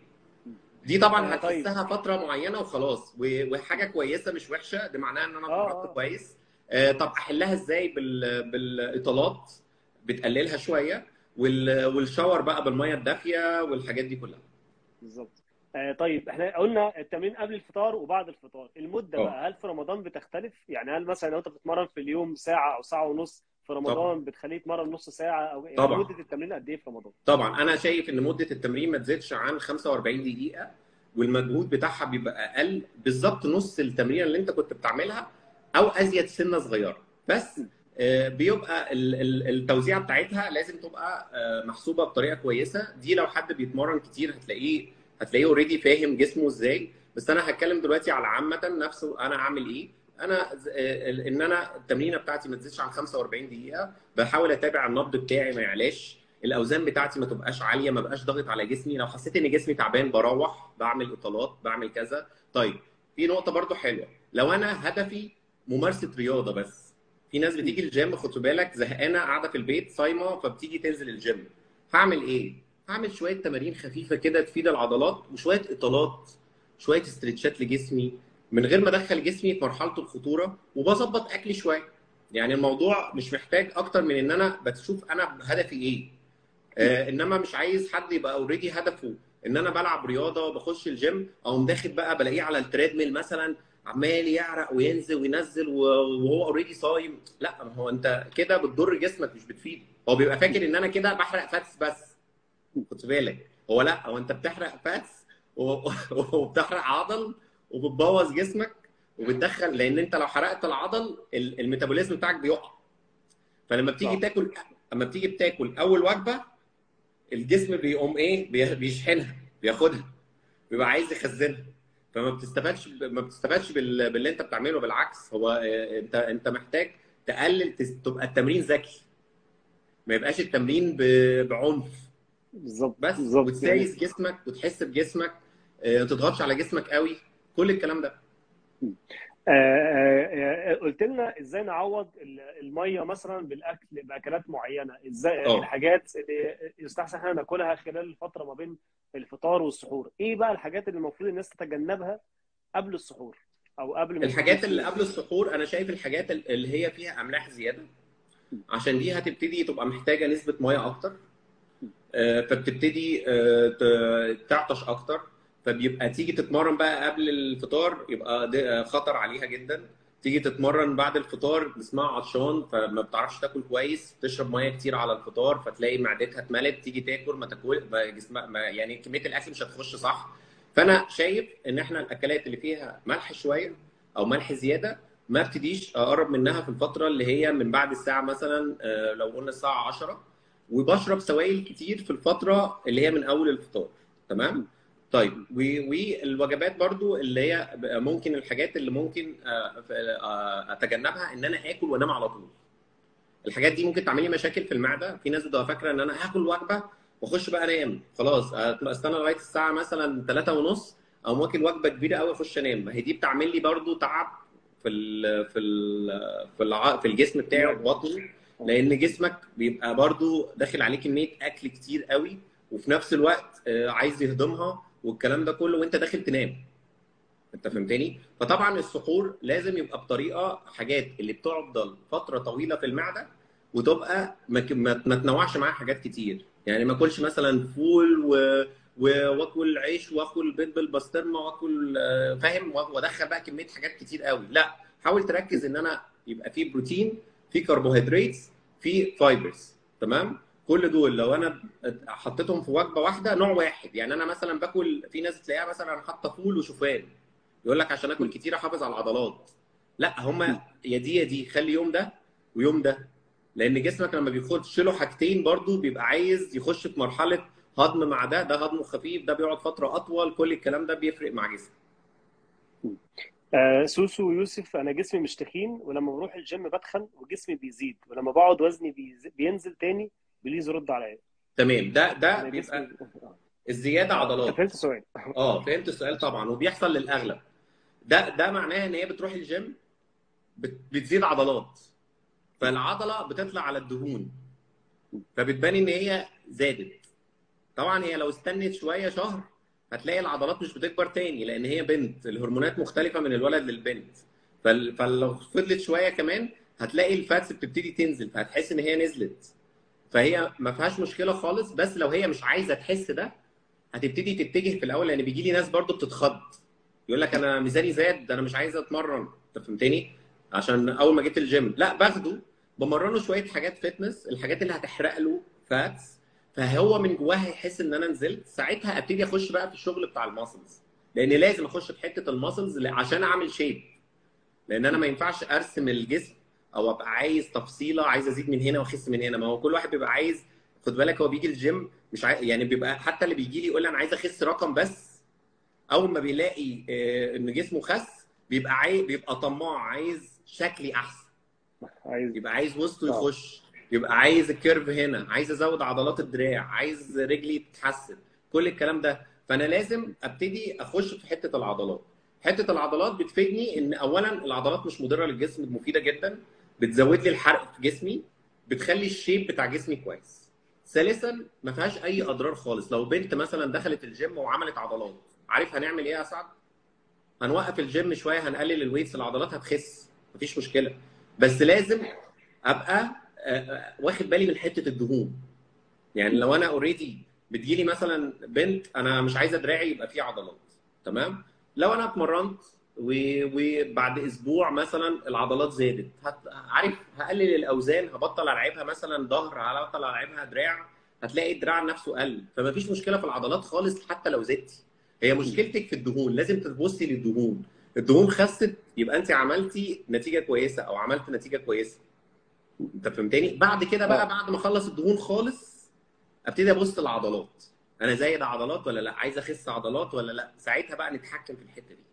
دي طبعا آه، طيب. هتحسها فتره معينه وخلاص و- وحاجه كويسه مش وحشه ده معناه ان انا آه، اتمرنت آه. كويس آه، طب احلها ازاي بال... بالاطالات بتقللها شويه وال... والشاور بقى بالميه الدافيه والحاجات دي كلها بالظبط آه طيب احنا قلنا التمرين قبل الفطار وبعد الفطار المده آه. بقى هل في رمضان بتختلف يعني هل مثلا لو انت بتتمرن في اليوم ساعه او ساعه ونص في رمضان بتخليه يتمرن نص ساعه او يعني طبعاً. مده التمرين قد ايه في رمضان طبعا انا شايف ان مده التمرين ما تزيدش عن 45 دقيقه والمجهود بتاعها بيبقى اقل بالظبط نص التمرين اللي انت كنت بتعملها او ازيد سنه صغيره بس آه، بيبقى ال- ال- التوزيعه بتاعتها لازم تبقى آه، محسوبه بطريقه كويسه دي لو حد بيتمرن كتير هتلاقيه هتلاقيه اوريدي فاهم جسمه ازاي بس انا هتكلم دلوقتي على عامه نفسه انا اعمل ايه انا ز- آه، ال- ان انا التمرينه بتاعتي ما تزيدش عن 45 دقيقه بحاول اتابع النبض بتاعي ما يعلاش الاوزان بتاعتي ما تبقاش عاليه ما بقاش ضاغط على جسمي لو حسيت ان جسمي تعبان بروح بعمل اطالات بعمل كذا طيب في نقطه برضو حلوه لو انا هدفي ممارسه رياضه بس في ناس بتيجي الجيم خد بالك زهقانه قاعده في البيت صايمه فبتيجي تنزل الجيم هعمل ايه هعمل شويه تمارين خفيفه كده تفيد العضلات وشويه اطالات شويه استرتشات لجسمي من غير ما ادخل جسمي في مرحله الخطوره وبظبط اكلي شويه يعني الموضوع مش محتاج اكتر من ان انا بشوف انا هدفي ايه آه انما مش عايز حد يبقى اوريدي هدفه ان انا بلعب رياضه وبخش الجيم او داخل بقى بلاقيه على التريدميل مثلا عمال يعرق وينزل وينزل وهو اوريدي صايم لا ما هو انت كده بتضر جسمك مش بتفيده هو بيبقى فاكر ان انا كده بحرق فاتس بس خد بالك هو لا هو انت بتحرق فاتس و- وبتحرق عضل وبتبوظ جسمك وبتدخل لان انت لو حرقت العضل ال- الميتابوليزم بتاعك بيقع فلما بتيجي صح. تاكل اما بتيجي بتاكل اول وجبه الجسم بيقوم ايه بي- بيشحنها بياخدها بيبقى عايز يخزنها فما بتستفادش ما بتستفادش بال- باللي انت بتعمله بالعكس هو آه، انت انت محتاج تقلل تس- تبقى التمرين ذكي ما يبقاش التمرين ب- بعنف بالظبط بس بالظبط وتسايس جسمك وتحس بجسمك آه، ما تضغطش على جسمك قوي كل الكلام ده آه، آه، آه، قلت لنا ازاي نعوض ال- الميه مثلا بالاكل باكلات معينه ازاي اه. الحاجات اللي يستحسن احنا ناكلها خلال الفتره ما بين الفطار والسحور ايه بقى الحاجات اللي المفروض الناس تتجنبها قبل السحور او قبل ما الحاجات يكون اللي في- قبل السحور انا شايف الحاجات اللي هي فيها املاح زياده عشان دي هتبتدي تبقى محتاجه نسبه ميه اكتر آه، فبتبتدي آه، ت- تعطش اكتر فبيبقى تيجي تتمرن بقى قبل الفطار يبقى ده خطر عليها جدا تيجي تتمرن بعد الفطار جسمها عطشان فما بتعرفش تاكل كويس تشرب ميه كتير على الفطار فتلاقي معدتها اتملت تيجي تاكل ما تاكل ما جسمها ما يعني كميه الاكل مش هتخش صح فانا شايف ان احنا الاكلات اللي فيها ملح شويه او ملح زياده ما ابتديش اقرب منها في الفتره اللي هي من بعد الساعه مثلا آه، لو قلنا الساعه 10 وبشرب سوائل كتير في الفتره اللي هي من اول الفطار تمام طيب و- والوجبات برضو اللي هي ممكن الحاجات اللي ممكن آه، ف- آه، اتجنبها ان انا اكل وانام على طول الحاجات دي ممكن تعمل لي مشاكل في المعده في ناس بتبقى فاكره ان انا هاكل وجبه واخش بقى انام خلاص استنى لغايه الساعه مثلا 3 ونص او واكل وجبه كبيره قوي اخش انام ما هي دي بتعمل لي برضو تعب في ال في ال في الع... في الجسم بتاعي وبطني لان جسمك بيبقى برضو داخل عليه كميه اكل كتير قوي وفي نفس الوقت آه، عايز يهضمها والكلام ده كله وانت داخل تنام انت فهمتني فطبعا السحور لازم يبقى بطريقه حاجات اللي بتفضل فتره طويله في المعده وتبقى ما ك- ما ما تنوعش معاها حاجات كتير يعني ما اكلش مثلا فول و و- واكل عيش واكل بيض بالبسطرمه واكل آه، فاهم وادخل بقى كميه حاجات كتير قوي لا حاول تركز ان انا يبقى في بروتين في كربوهيدرات في فايبرز تمام كل دول لو انا حطيتهم في وجبه واحده نوع واحد يعني انا مثلا باكل في ناس تلاقيها مثلا حاطه فول وشوفان يقول لك عشان اكل كتير احافظ على العضلات لا هما يا دي يا دي خلي يوم ده ويوم ده لان جسمك لما بيخش له حاجتين برضو بيبقى عايز يخش في مرحله هضم مع ده ده هضمه خفيف ده بيقعد فتره اطول كل الكلام ده بيفرق مع جسمك آه سوسو ويوسف انا جسمي مش تخين ولما بروح الجيم بتخن وجسمي بيزيد ولما بقعد وزني بيز- بينزل تاني بليز رد عليا تمام ده ده انا بيبقى جسمي الزياده انت عضلات فهمت السؤال اه فهمت السؤال طبعا وبيحصل للاغلب ده ده معناه ان هي بتروح الجيم بت- بتزيد عضلات فالعضله بتطلع على الدهون فبتبان ان هي زادت طبعا هي لو استنت شويه شهر هتلاقي العضلات مش بتكبر تاني لان هي بنت الهرمونات مختلفه من الولد للبنت فال- فلو فضلت شويه كمان هتلاقي الفاتس بتبتدي تنزل فهتحس ان هي نزلت فهي ما فيهاش مشكله خالص بس لو هي مش عايزه تحس ده هتبتدي تتجه في الاول لان بيجي لي ناس برضو بتتخض يقول لك انا ميزاني زاد انا مش عايز اتمرن انت فهمتني عشان اول ما جيت الجيم لا باخده بمرنه شويه حاجات فتنس الحاجات اللي هتحرق له فاتس فهو من جواه هيحس ان انا نزلت ساعتها ابتدي اخش بقى في الشغل بتاع الماسلز لان لازم اخش في حته الماسلز عشان اعمل شيب لان انا ما ينفعش ارسم الجسم او ابقى عايز تفصيله عايز ازيد من هنا واخس من هنا ما هو كل واحد بيبقى عايز خد بالك هو بيجي الجيم مش عايز يعني بيبقى حتى اللي بيجي لي يقول لي انا عايز اخس رقم بس اول ما بيلاقي آه، ان جسمه خس بيبقى عايز بيبقى طماع عايز شكلي احسن عايز يبقى عايز وسطه آه. يخش يبقى عايز الكيرف هنا عايز ازود عضلات الدراع عايز رجلي تتحسن كل الكلام ده فانا لازم ابتدي اخش في حته العضلات حته العضلات بتفيدني ان اولا العضلات مش مضره للجسم مفيده جدا بتزود لي الحرق في جسمي بتخلي الشيب بتاع جسمي كويس ثالثا ما فيهاش اي اضرار خالص لو بنت مثلا دخلت الجيم وعملت عضلات عارف هنعمل ايه يا سعد هنوقف الجيم شويه هنقلل الويتس العضلات هتخس مفيش مشكله بس لازم ابقى آه، آه، واخد بالي من حته الدهون يعني لو انا اوريدي بتجيلي مثلا بنت انا مش عايزه دراعي يبقى فيه عضلات تمام لو انا اتمرنت و- وبعد اسبوع مثلا العضلات زادت هت... عارف هقلل الاوزان هبطل العبها مثلا ظهر هبطل العبها دراع هتلاقي الدراع نفسه قل فما فيش مشكله في العضلات خالص حتى لو زدتي هي مشكلتك في الدهون لازم تبصي للدهون الدهون خست يبقى انت عملتي نتيجه كويسه او عملت نتيجه كويسه انت فهمتني بعد كده بقى آه. بعد ما اخلص الدهون خالص ابتدي ابص للعضلات انا زايد عضلات ولا لا عايز اخس عضلات ولا لا ساعتها بقى نتحكم في الحته دي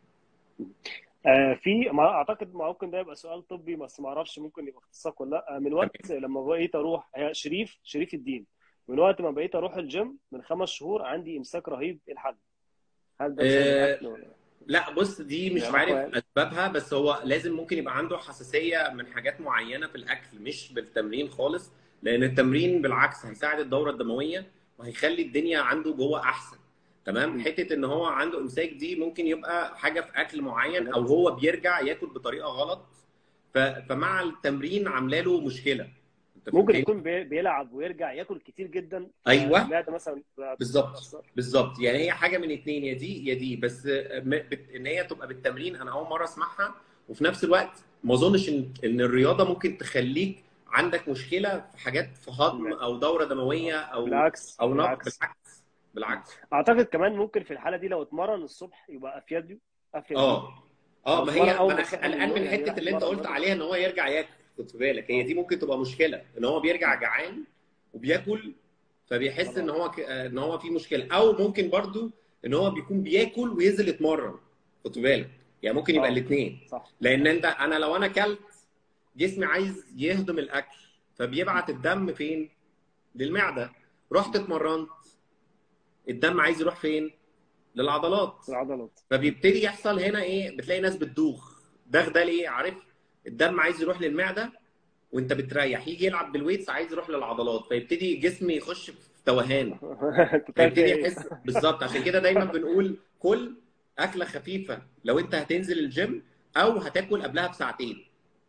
آه في ما اعتقد ممكن ده يبقى سؤال طبي بس ما اعرفش ممكن يبقى اختصاصك ولا لا آه، من وقت لما بقيت اروح هي شريف شريف الدين من وقت ما بقيت اروح الجيم من خمس شهور عندي امساك رهيب ايه الحل؟ هل ده بسبب آه، الاكل ولا لا بص دي مش يعني عارف هو- اسبابها بس هو لازم ممكن يبقى عنده حساسيه من حاجات معينه في الاكل مش بالتمرين خالص لان التمرين بالعكس هيساعد الدوره الدمويه وهيخلي الدنيا عنده جوه احسن تمام م. حته ان هو عنده امساك دي ممكن يبقى حاجه في اكل معين او هو بيرجع ياكل بطريقه غلط ف... فمع التمرين عامله له مشكله أنت ممكن فهمتني؟ يكون بي- بيلعب ويرجع ياكل كتير جدا أيوة. المعده مثلا بالظبط. بتتأثر. بالظبط يعني هي حاجه من اتنين يا دي يا دي بس م- بت- ان هي تبقى بالتمرين انا اول مره اسمعها وفي نفس الوقت ما اظنش ان ان الرياضه ممكن تخليك عندك مشكله في حاجات في هضم لا. او دوره دمويه او بالعكس او نقص بالعكس بالعكس بالعكس اعتقد كمان ممكن في الحاله دي لو اتمرن الصبح يبقى افيد له افيد له اه اه ما هي بتمرن أول ما ما انا تصحى من قلقان النوم من يعني حته رايح اللي انت تتمرن قلت بدري عليها ان هو يرجع ياكل خد في بالك هي دي ممكن تبقى مشكله ان هو بيرجع جعان وبياكل فبيحس ان هو ك... ان هو في مشكله او ممكن برضو ان هو بيكون بياكل وينزل يتمرن خد بالك يعني ممكن يبقى اه الاثنين صح لان انت انا لو انا اكلت جسمي عايز يهضم الاكل فبيبعت الدم فين للمعده رحت اتمرنت الدم عايز يروح فين للعضلات العضلات فبيبتدي يحصل هنا ايه بتلاقي ناس بتدوخ داخ ده ليه عارف الدم عايز يروح للمعده وانت بتريح يجي يلعب بالويتس عايز يروح للعضلات فيبتدي الجسم يخش في توهان انت فاهم فيبتدي فيها ايه؟ يحس بالظبط عشان كده دايما بنقول كل اكله خفيفه لو انت هتنزل الجيم او هتاكل قبلها بساعتين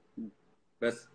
بس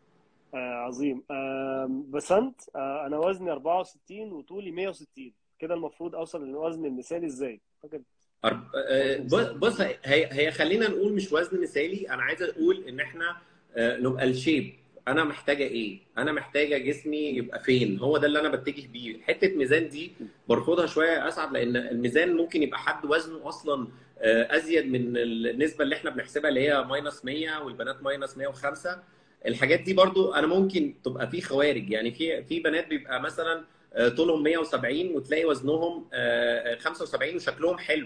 آه عظيم آه بسنت آه انا وزني 64 وطولي 160 كده المفروض اوصل للوزن المثالي ازاي؟ فاكر أرب... آه، وزن ب- مثالي بص هي هي خلينا نقول مش وزن مثالي انا عايز اقول ان احنا آه، نبقى الشيب انا محتاجه ايه انا محتاجه جسمي يبقى فين هو ده اللي انا بتجه بيه حته ميزان دي برفضها شويه يا اسعد لان الميزان ممكن يبقى حد وزنه اصلا آه، ازيد من النسبه اللي احنا بنحسبها اللي هي ماينس 100 والبنات ماينس 105 الحاجات دي برضو انا ممكن تبقى في خوارج يعني في في بنات بيبقى مثلا آه، طولهم 170 وتلاقي وزنهم آه، آه، 75 وشكلهم حلو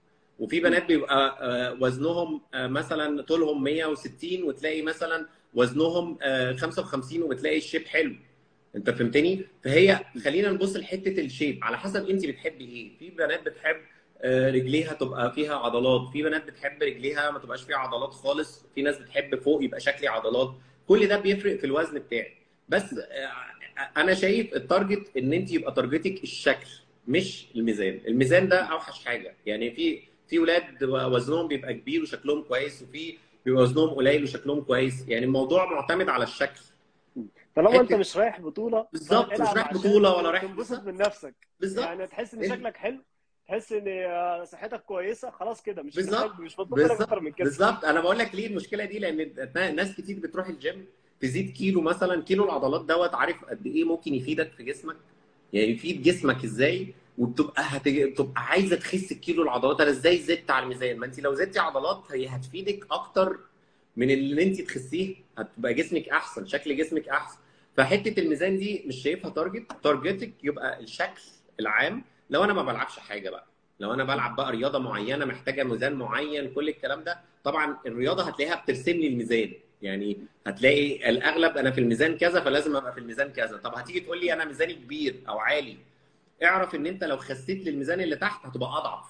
وفي بنات بيبقى آه، وزنهم آه، مثلا طولهم 160 وتلاقي مثلا وزنهم آه، 55 وبتلاقي الشيب حلو انت فهمتني فهي خلينا نبص لحته الشيب على حسب انت بتحبي ايه في بنات بتحب آه، رجليها تبقى فيها عضلات في بنات بتحب رجليها ما تبقاش فيها عضلات خالص في ناس بتحب فوق يبقى شكلي عضلات كل ده بيفرق في الوزن بتاعي بس آه، انا شايف التارجت ان انت يبقى تارجتك الشكل مش الميزان الميزان ده اوحش حاجه يعني في في ولاد وزنهم بيبقى كبير وشكلهم كويس وفي بيبقى وزنهم قليل وشكلهم كويس يعني الموضوع معتمد على الشكل طالما انت حته مش رايح بطوله بالظبط مش العب رايح عشان بطوله ولا رايح تنبسط بالظبط من نفسك بالظبط يعني تحس ان ال- شكلك حلو تحس ان آه، صحتك كويسه خلاص كده مش بالظبط محتاج مش مطلوب منك بالظبط اكتر من كده بالظبط انا بقول لك ليه المشكله دي لان ناس كتير بتروح الجيم تزيد كيلو مثلا كيلو العضلات دوت عارف قد ايه ممكن يفيدك في جسمك يعني يفيد جسمك ازاي وبتبقى هتج... بتبقى عايزه تخس الكيلو العضلات انا ازاي زدت على الميزان ما انت لو زدتي عضلات هي هتفيدك اكتر من اللي انت تخسيه هتبقى جسمك احسن شكل جسمك احسن فحته الميزان دي مش شايفها تارجت تارجتك يبقى الشكل العام لو انا ما بلعبش حاجه بقى لو انا بلعب بقى رياضه معينه محتاجه ميزان معين كل الكلام ده طبعا الرياضه هتلاقيها بترسم لي الميزان يعني هتلاقي الاغلب انا في الميزان كذا فلازم ابقى في الميزان كذا طب هتيجي تقول لي انا ميزاني كبير او عالي اعرف ان انت لو خسيت للميزان اللي تحت هتبقى اضعف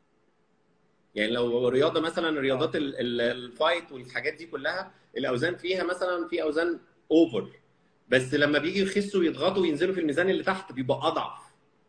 يعني لو رياضه مثلا رياضات ال- ال- الفايت والحاجات دي كلها الاوزان فيها مثلا في اوزان اوفر بس لما بيجي يخسوا ويضغطوا وينزلوا في الميزان اللي تحت بيبقى اضعف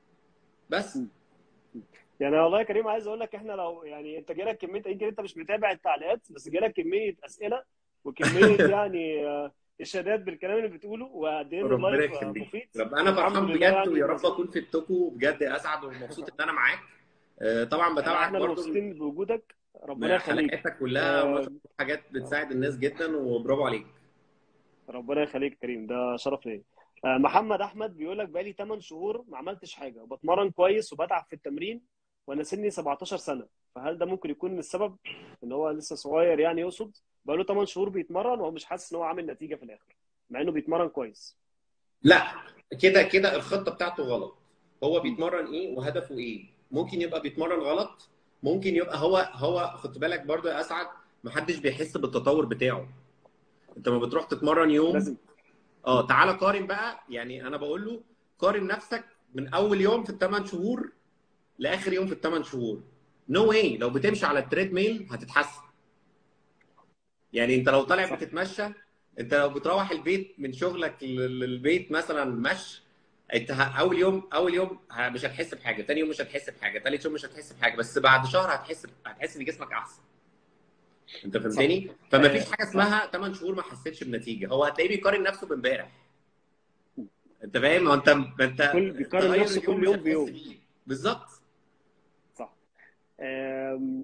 بس يعني والله يا كريم عايز اقول لك احنا لو يعني انت جالك كميه يمكن انت مش متابع التعليقات بس جالك كميه اسئله وكميه يعني آه، اشادات بالكلام اللي بتقوله وقد ايه إن ربنا اللايف آه، يخليك مفيد رب انا الحمد فرحان لله بجد يعني ويا رب الناس اكون في التوكو بجد اسعد ومبسوط ان انا معاك آه، طبعا يعني بتابعك احنا اللي برضو مبسوطين بوجودك ربنا يخليك حلقاتك كلها ما آه، شاء الله حاجات بتساعد الناس جدا وبرافو عليك ربنا يخليك يا كريم ده شرف ليا آه، محمد احمد بيقول لك بقالي 8 شهور ما عملتش حاجه وبتمرن كويس وبتعب في التمرين وانا سني 17 سنه فهل ده ممكن يكون السبب ان هو لسه صغير يعني يقصد بقاله 8 شهور بيتمرن وهو مش حاسس ان هو عامل نتيجه في الاخر مع انه بيتمرن كويس لا كده كده الخطه بتاعته غلط هو بيتمرن ايه وهدفه ايه ممكن يبقى بيتمرن غلط ممكن يبقى هو هو خد بالك برضو يا اسعد محدش بيحس بالتطور بتاعه انت ما بتروح تتمرن يوم لازم اه تعالى قارن بقى يعني انا بقول له قارن نفسك من اول يوم في الثمان شهور لاخر يوم في الثمان شهور نو no واي لو بتمشي على التريد ميل هتتحسن يعني انت لو طالع صح بتتمشى انت لو بتروح البيت من شغلك لل- للبيت مثلا مشي انت ه- اول يوم اول يوم ه- مش هتحس بحاجه ثاني يوم مش هتحس بحاجه ثالث يوم مش هتحس بحاجه بس بعد شهر هتحس هتحس ان جسمك احسن انت صح فهمتني فما فيش آه، حاجه اسمها 8 شهور ما حسيتش بنتيجه هو هتلاقيه بيقارن نفسه بامبارح انت فاهم ما انت ما انت كل بيقارن تغير نفسه اليوم كل مش يوم هتحس بيوم بيه بالظبط صح آم،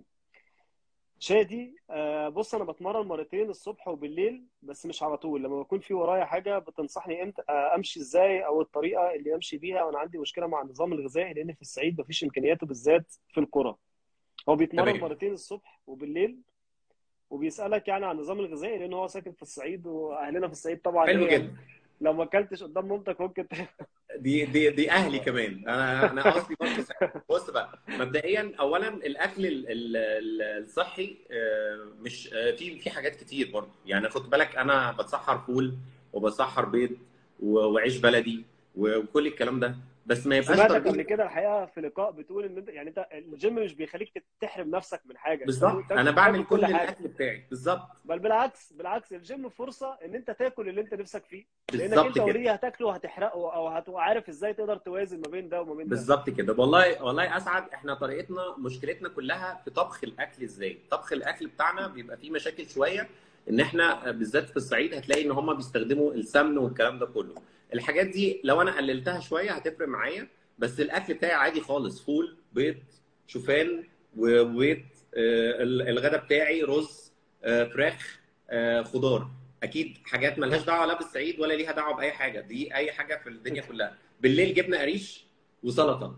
شادي آه، بص انا بتمرن مرتين الصبح وبالليل بس مش على طول لما بكون في ورايا حاجه بتنصحني امتى آه، امشي ازاي او الطريقه اللي امشي بيها وانا عندي مشكله مع النظام الغذائي لان في الصعيد مفيش امكانياته بالذات في القرى هو بيتمرن تمام مرتين الصبح وبالليل وبيسالك يعني عن النظام الغذائي لان هو ساكن في الصعيد واهلنا في الصعيد طبعا حلو إيه يعني جدا لو ما اكلتش قدام مامتك ممكن ت- دي دي دي اهلي كمان انا انا قصدي برضه بص بقى مبدئيا اولا الاكل ال- ال- ال- الصحي آه، مش آه، في في حاجات كتير برضه يعني خد بالك انا بتسحر فول وبسحر بيض و- وعيش بلدي وكل الكلام ده بس ما يبقاش سمعتك قبل ترجيح كده الحقيقه في لقاء بتقول ان انت يعني انت الجيم مش بيخليك تحرم نفسك من حاجه بالظبط تاكل- انا بعمل تاكل كل حاجه الاكل بتاعي بالظبط بل بالعكس بالعكس الجيم فرصه ان انت تاكل اللي انت نفسك فيه لانك بالظبط انت كده اوريدي هتاكله وهتحرقه او هتبقى عارف ازاي تقدر توازن ما بين ده وما بين ده بالظبط كده والله والله اسعد احنا طريقتنا مشكلتنا كلها في طبخ الاكل ازاي طبخ الاكل بتاعنا بيبقى فيه مشاكل شويه ان احنا بالذات في الصعيد هتلاقي ان هم بيستخدموا السمن والكلام ده كله الحاجات دي لو انا قللتها شويه هتفرق معايا بس الاكل بتاعي عادي خالص فول بيض شوفان وبيض آه، الغدا بتاعي رز آه، فراخ آه، خضار اكيد حاجات ملهاش دعوه لا بالصعيد ولا ليها دعوه باي حاجه دي اي حاجه في الدنيا كلها بالليل جبنه قريش وسلطه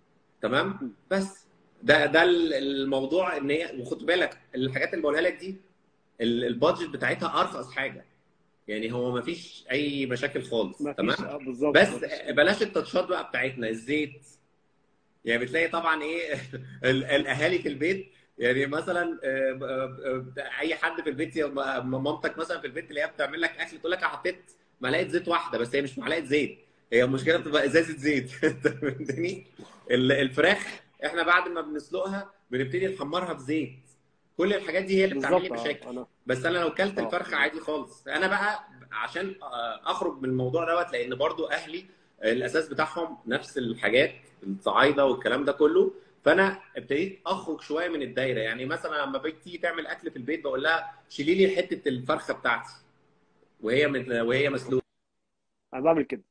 تمام بس ده ده الموضوع ان هي وخد بالك الحاجات اللي بقولها لك دي ال- البادجت بتاعتها ارخص حاجه يعني هو ما فيش اي مشاكل خالص ما تمام فيش آه، بالظبط بس مفيش. بلاش التاتشات بقى بتاعتنا الزيت يعني بتلاقي طبعا ايه ال- الاهالي في البيت يعني مثلا آه، آه، آه، اي حد في البيت يا م- مامتك مثلا في البيت اللي هي بتعمل لك اكل تقول لك انا حطيت معلقه زيت واحده بس هي مش معلقه زيت هي المشكله بتبقى ازازه زيت انت فهمتني ال- الفراخ احنا بعد ما بنسلقها بنبتدي نحمرها في زيت كل الحاجات دي هي اللي بتعمل لي بالظبط مشاكل آه، انا بس انا لو كلت آه. الفرخه عادي خالص انا بقى عشان آه، اخرج من الموضوع دوت لان برضو اهلي الاساس بتاعهم نفس الحاجات الصعايده والكلام ده كله فانا ابتديت اخرج شويه من الدايره يعني مثلا لما بتيجي تعمل اكل في البيت بقول لها شيلي لي حته الفرخه بتاعتي وهي من وهي مسلوقه انا بعمل كده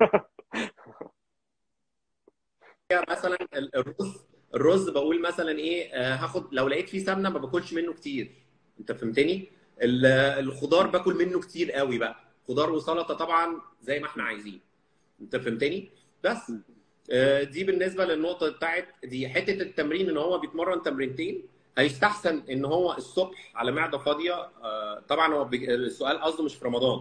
مثلا ال- الرز الرز بقول مثلا ايه آه، هاخد لو لقيت فيه سمنه ما باكلش منه كتير انت فهمتني ال- الخضار باكل منه كتير قوي بقى خضار وسلطه طبعا زي ما احنا عايزين انت فهمتني بس آه، دي بالنسبه للنقطه بتاعت دي حته التمرين ان هو بيتمرن تمرينتين هيستحسن ان هو الصبح على معده فاضيه آه، طبعا هو بي- السؤال قصده مش في رمضان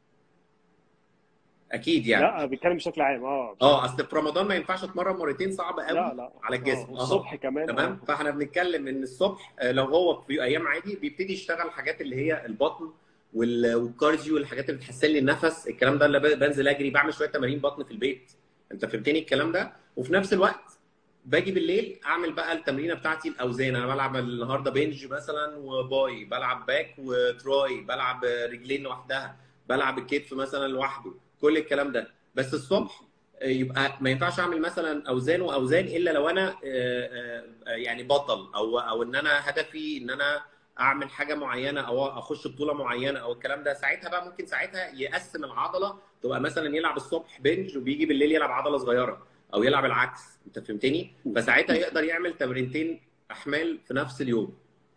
اكيد يعني لا بيتكلم بشكل عام اه اه اصل في رمضان ما ينفعش اتمرن مرتين صعب قوي لا لا على الجسم آه، الصبح كمان تمام آه. فاحنا بنتكلم ان الصبح آه، لو هو في ايام عادي بيبتدي يشتغل الحاجات اللي هي البطن وال- والكارديو والحاجات اللي بتحسن لي النفس الكلام ده اللي ب- بنزل اجري بعمل شويه تمارين بطن في البيت انت فهمتني الكلام ده وفي نفس الوقت باجي بالليل اعمل بقى التمرينه بتاعتي الاوزان انا بلعب النهارده بنج مثلا وباي بلعب باك وتراي بلعب رجلين لوحدها بلعب الكتف مثلا لوحده كل الكلام ده بس الصبح يبقى ما ينفعش اعمل مثلا اوزان واوزان الا لو انا آه، آه، يعني بطل او او ان انا هدفي ان انا اعمل حاجه معينه او اخش بطوله معينه او الكلام ده ساعتها بقى ممكن ساعتها يقسم العضله تبقى مثلا يلعب الصبح بنج وبيجي بالليل يلعب عضله صغيره او يلعب العكس انت فهمتني فساعتها يقدر يعمل تمرينتين احمال في نفس اليوم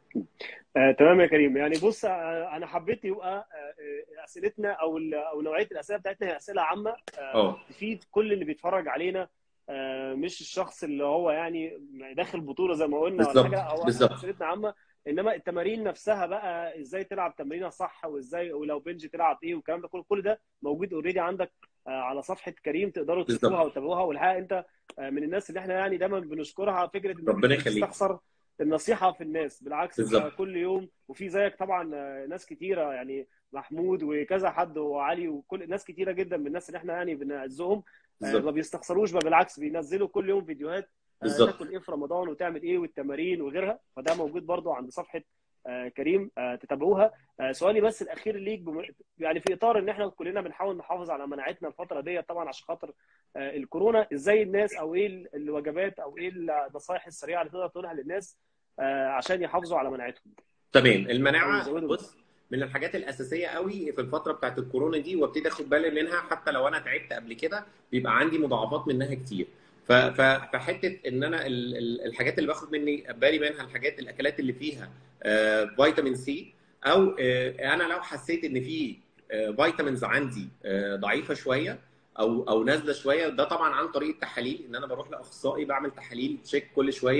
آه، تمام يا كريم يعني بص آه، انا حبيت يبقى آه، آه، اسئلتنا او ال- او نوعيه الاسئله بتاعتنا هي اسئله عامه اه تفيد كل اللي بيتفرج علينا آه، مش الشخص اللي هو يعني داخل بطوله زي ما قلنا ولا بالظبط، حاجه هو بالظبط. اسئلتنا عامه انما التمارين نفسها بقى ازاي تلعب تمرينه صح وازاي ولو بنج تلعب ايه والكلام ده كله كل ده موجود اوريدي عندك آه، على صفحه كريم تقدروا بالظبط. تشوفوها وتتابعوها والحقيقه انت آه، من الناس اللي احنا يعني دايما بنشكرها فكره ان ربنا انت يخليك. تستخسر النصيحه في الناس بالعكس انت بالظبط. كل يوم وفي زيك طبعا آه، ناس كتيره يعني محمود وكذا حد وعلي وكل ناس كتيره جدا من الناس اللي احنا يعني بنعزهم آه، بالظبط ما بيستخسروش بل بالعكس بينزلوا كل يوم فيديوهات آه، بالظبط. تاكل ايه في رمضان وتعمل ايه والتمارين وغيرها فده موجود برضو عند صفحه آه، كريم آه، تتابعوها آه، سؤالي بس الاخير ليك بم... يعني في اطار ان احنا كلنا بنحاول نحافظ على مناعتنا الفتره ديت طبعا عشان خاطر آه، الكورونا ازاي الناس او ايه ال- الوجبات او ايه النصائح السريعه اللي تقدر تقولها للناس آه، عشان يحافظوا على مناعتهم تمام المناعه يزودوا بص من الحاجات الاساسيه قوي في الفتره بتاعت الكورونا دي وابتدي اخد بالي منها حتى لو انا تعبت قبل كده بيبقى عندي مضاعفات منها كتير ف- ف- فحته ان انا ال- ال- الحاجات اللي باخد مني بالي منها الحاجات الاكلات اللي فيها آه، فيتامين سي او آه، انا لو حسيت ان في آه، فيتامينز عندي آه، ضعيفه شويه او او نازله شويه ده طبعا عن طريق التحاليل ان انا بروح لاخصائي بعمل تحاليل تشيك كل شويه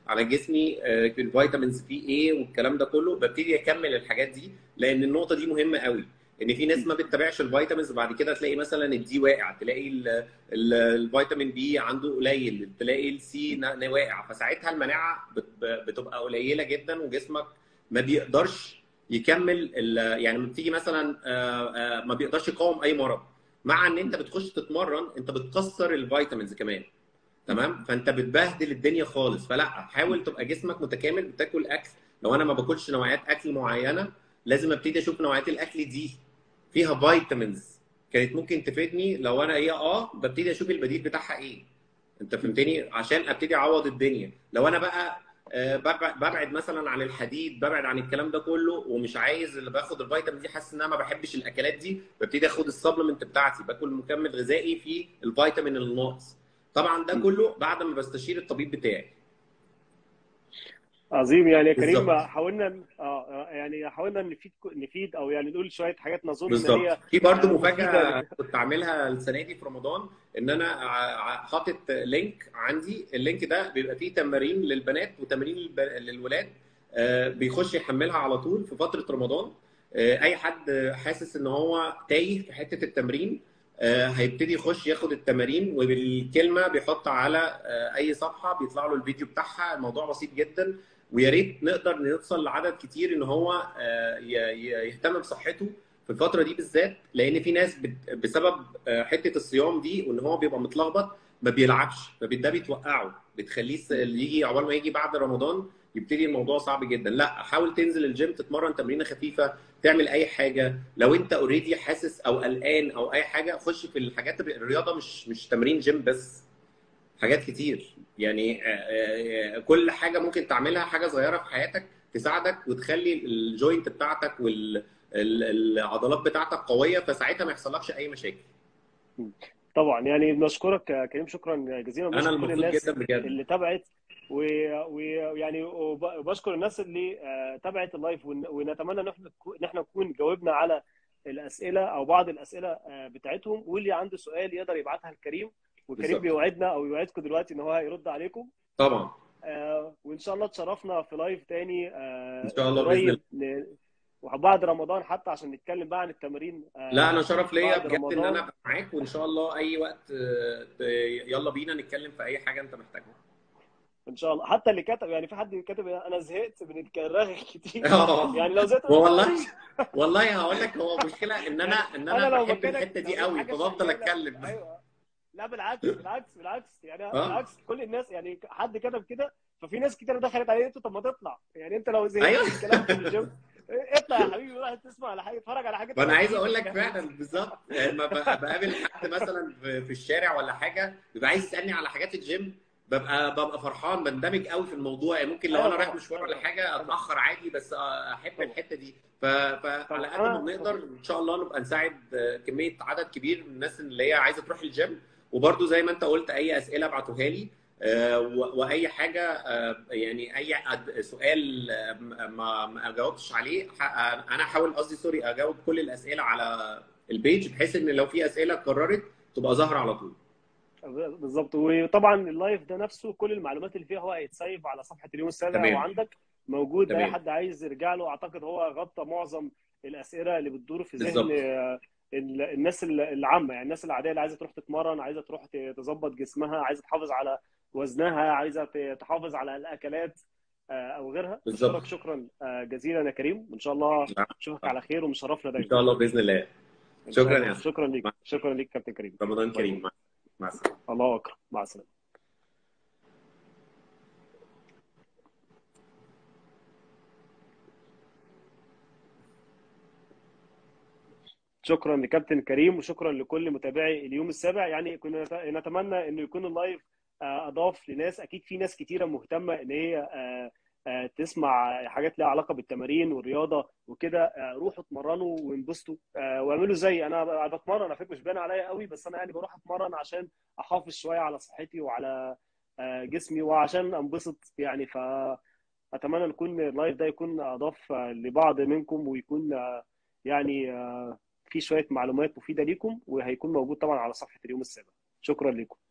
على جسمي آه، الفيتامينز فيه ايه والكلام ده كله ببتدي اكمل الحاجات دي لان النقطه دي مهمه قوي ان في ناس ما بتتابعش الفيتامينز وبعد كده تلاقي مثلا الدي واقع تلاقي ال- ال- الفيتامين بي عنده قليل تلاقي السي نا- واقع فساعتها المناعه بت- بتبقى قليله جدا وجسمك ما بيقدرش يكمل ال- يعني لما بتيجي مثلا آه، آه، ما بيقدرش يقاوم اي مرض مع ان انت بتخش تتمرن انت بتكسر الفيتامينز كمان تمام فانت بتبهدل الدنيا خالص فلا حاول تبقى جسمك متكامل بتاكل اكل لو انا ما باكلش نوعيات اكل معينه لازم ابتدي اشوف نوعيات الاكل دي فيها فيتامينز كانت ممكن تفيدني لو انا هي اه ببتدي اشوف البديل بتاعها ايه انت فهمتني عشان ابتدي اعوض الدنيا لو انا بقى آه، ببع- ببعد مثلا عن الحديد ببعد عن الكلام ده كله ومش عايز اللي باخد الفيتامين دي حاسس ان انا ما بحبش الاكلات دي ببتدي اخد السبلمنت بتاعتي باكل مكمل غذائي فيه الفيتامين الناقص طبعا ده كله بعد ما بستشير الطبيب بتاعي عظيم يعني يا كريم بالظبط. حاولنا اه يعني حاولنا نفيد نفيد او يعني نقول شويه حاجات نظن ان هي بالظبط في برضه آه، مفاجاه مفيدة. كنت عاملها السنه دي في رمضان ان انا ع- ع- حاطط لينك عندي اللينك ده بيبقى فيه تمارين للبنات وتمارين للب- للولاد آه، بيخش يحملها على طول في فتره رمضان آه، اي حد حاسس ان هو تايه في حته التمرين آه، هيبتدي يخش ياخد التمارين وبالكلمه بيحط على آه، اي صفحه بيطلع له الفيديو بتاعها الموضوع بسيط جدا ويا ريت نقدر نوصل لعدد كتير ان هو آه، ي- ي- يهتم بصحته في الفتره دي بالذات لان في ناس بت- بسبب آه، حته الصيام دي وان هو بيبقى متلخبط ما بيلعبش فده بتوقعه بتخليه س- اللي يجي عقبال ما يجي بعد رمضان يبتدي الموضوع صعب جدا لا حاول تنزل الجيم تتمرن تمرينه خفيفه تعمل اي حاجه لو انت اوريدي حاسس او قلقان او اي حاجه خش في الحاجات الرياضه مش مش تمرين جيم بس حاجات كتير يعني آه، آه، آه، كل حاجه ممكن تعملها حاجه صغيره في حياتك تساعدك وتخلي الجوينت بتاعتك والعضلات بتاعتك قويه فساعتها ما يحصلكش اي مشاكل طبعا يعني بنشكرك يا كريم شكرا جزيلا انا وبنشكر كل المبسوط الناس جدا بجد اللي تابعت و- ويعني وب- وبشكر الناس اللي آه، تابعت اللايف ون- ونتمنى ان احنا ان احنا نكون جاوبنا على الاسئله او بعض الاسئله آه، بتاعتهم واللي عنده سؤال يقدر يبعتها لكريم وكريم بالظبط. بيوعدنا او يوعدكم دلوقتي ان هو هيرد عليكم طبعا آه، وان شاء الله تشرفنا في لايف تاني آه، إن شاء الله بإذن قريب ن- وبعد رمضان حتى عشان نتكلم بقى عن التمارين آه، لا انا شرف ليا بعد بجد ان رمضان. انا ابقى معاك وان شاء الله اي وقت آه، ت- يلا بينا نتكلم في اي حاجه انت محتاجها ان شاء الله حتى اللي كتب يعني في حد كتب انا زهقت من الرغي كتير آه. يعني لو زهقت من والله الرغي، والله هقول لك هو مشكله ان انا ان انا انا لو بحب مكانك الحته دي لو قوي حاجة فبفضل شغالة- اتكلم ايوه لا بالعكس بالعكس بالعكس يعني آه. بالعكس كل الناس يعني حد كتب كده ففي ناس كتير دخلت عليه انت طب ما تطلع يعني انت لو زهقت أيوة. من الكلام في الجيم اطلع يا حبيبي روح تسمع على حاجه اتفرج على حاجه فانا عايز تفيدك. اقول لك فعلا بالظبط لما ب- بقابل حد مثلا في في الشارع ولا حاجه بيبقى عايز يسالني على حاجات الجيم ببقى ببقى فرحان بندمج قوي في الموضوع يعني ممكن لو أيوة انا رايح طبعاً. مشوار ولا طبعاً. حاجه اتاخر عادي بس احب طبعاً. الحته دي ف- فعلى قد ما آه. بنقدر ان شاء الله نبقى نساعد كميه عدد كبير من الناس اللي هي عايزه تروح الجيم وبرده زي ما انت قلت اي اسئله ابعتوها لي آه، و- واي حاجه آه، يعني اي أد- سؤال آه، ما ما جاوبتش عليه ح- انا هحاول قصدي سوري اجاوب كل الاسئله على البيج بحيث ان لو في اسئله اتكررت تبقى ظاهره على طول بالظبط وطبعا اللايف ده نفسه كل المعلومات اللي فيه هو هيتسيف على صفحه اليوم السابع تمام. وعندك موجود اي تمام. حد عايز يرجع له اعتقد هو غطى معظم الاسئله اللي بتدور في ذهن بالظبط. آه، ال- الناس ال- العامه يعني الناس العاديه اللي عايزه تروح تتمرن عايزه تروح ت- تظبط جسمها عايزه تحافظ على وزنها عايزه ت- تحافظ على الاكلات آه، او غيرها بالظبط. بشكرك شكرا آه، جزيلا يا كريم وان شاء الله نعم. نشوفك على خير ومشرفنا ان دايما شاء الله باذن الله إن شاء شكراً الله. يا أسد. شكرا ليك شكرا ليك كابتن كريم رمضان كريم مع- مع السلامه الله اكبر مع السلامه شكرا لكابتن كريم وشكرا لكل متابعي اليوم السابع يعني كنا نت- نتمنى انه يكون اللايف آه، اضاف لناس اكيد في ناس كتيره مهتمه ان هي آه، آه، تسمع حاجات لها علاقه بالتمارين والرياضه وكده آه، روحوا اتمرنوا وانبسطوا آه، واعملوا زي انا ب- بتمرن على فكره مش باين عليا قوي بس انا يعني بروح اتمرن عشان احافظ شويه على صحتي وعلى آه، جسمي وعشان انبسط يعني فاتمنى نكون اللايف ده يكون اضاف آه، لبعض منكم ويكون آه، يعني آه، في شويه معلومات مفيده ليكم وهيكون موجود طبعا على صفحه اليوم السابع شكرا لكم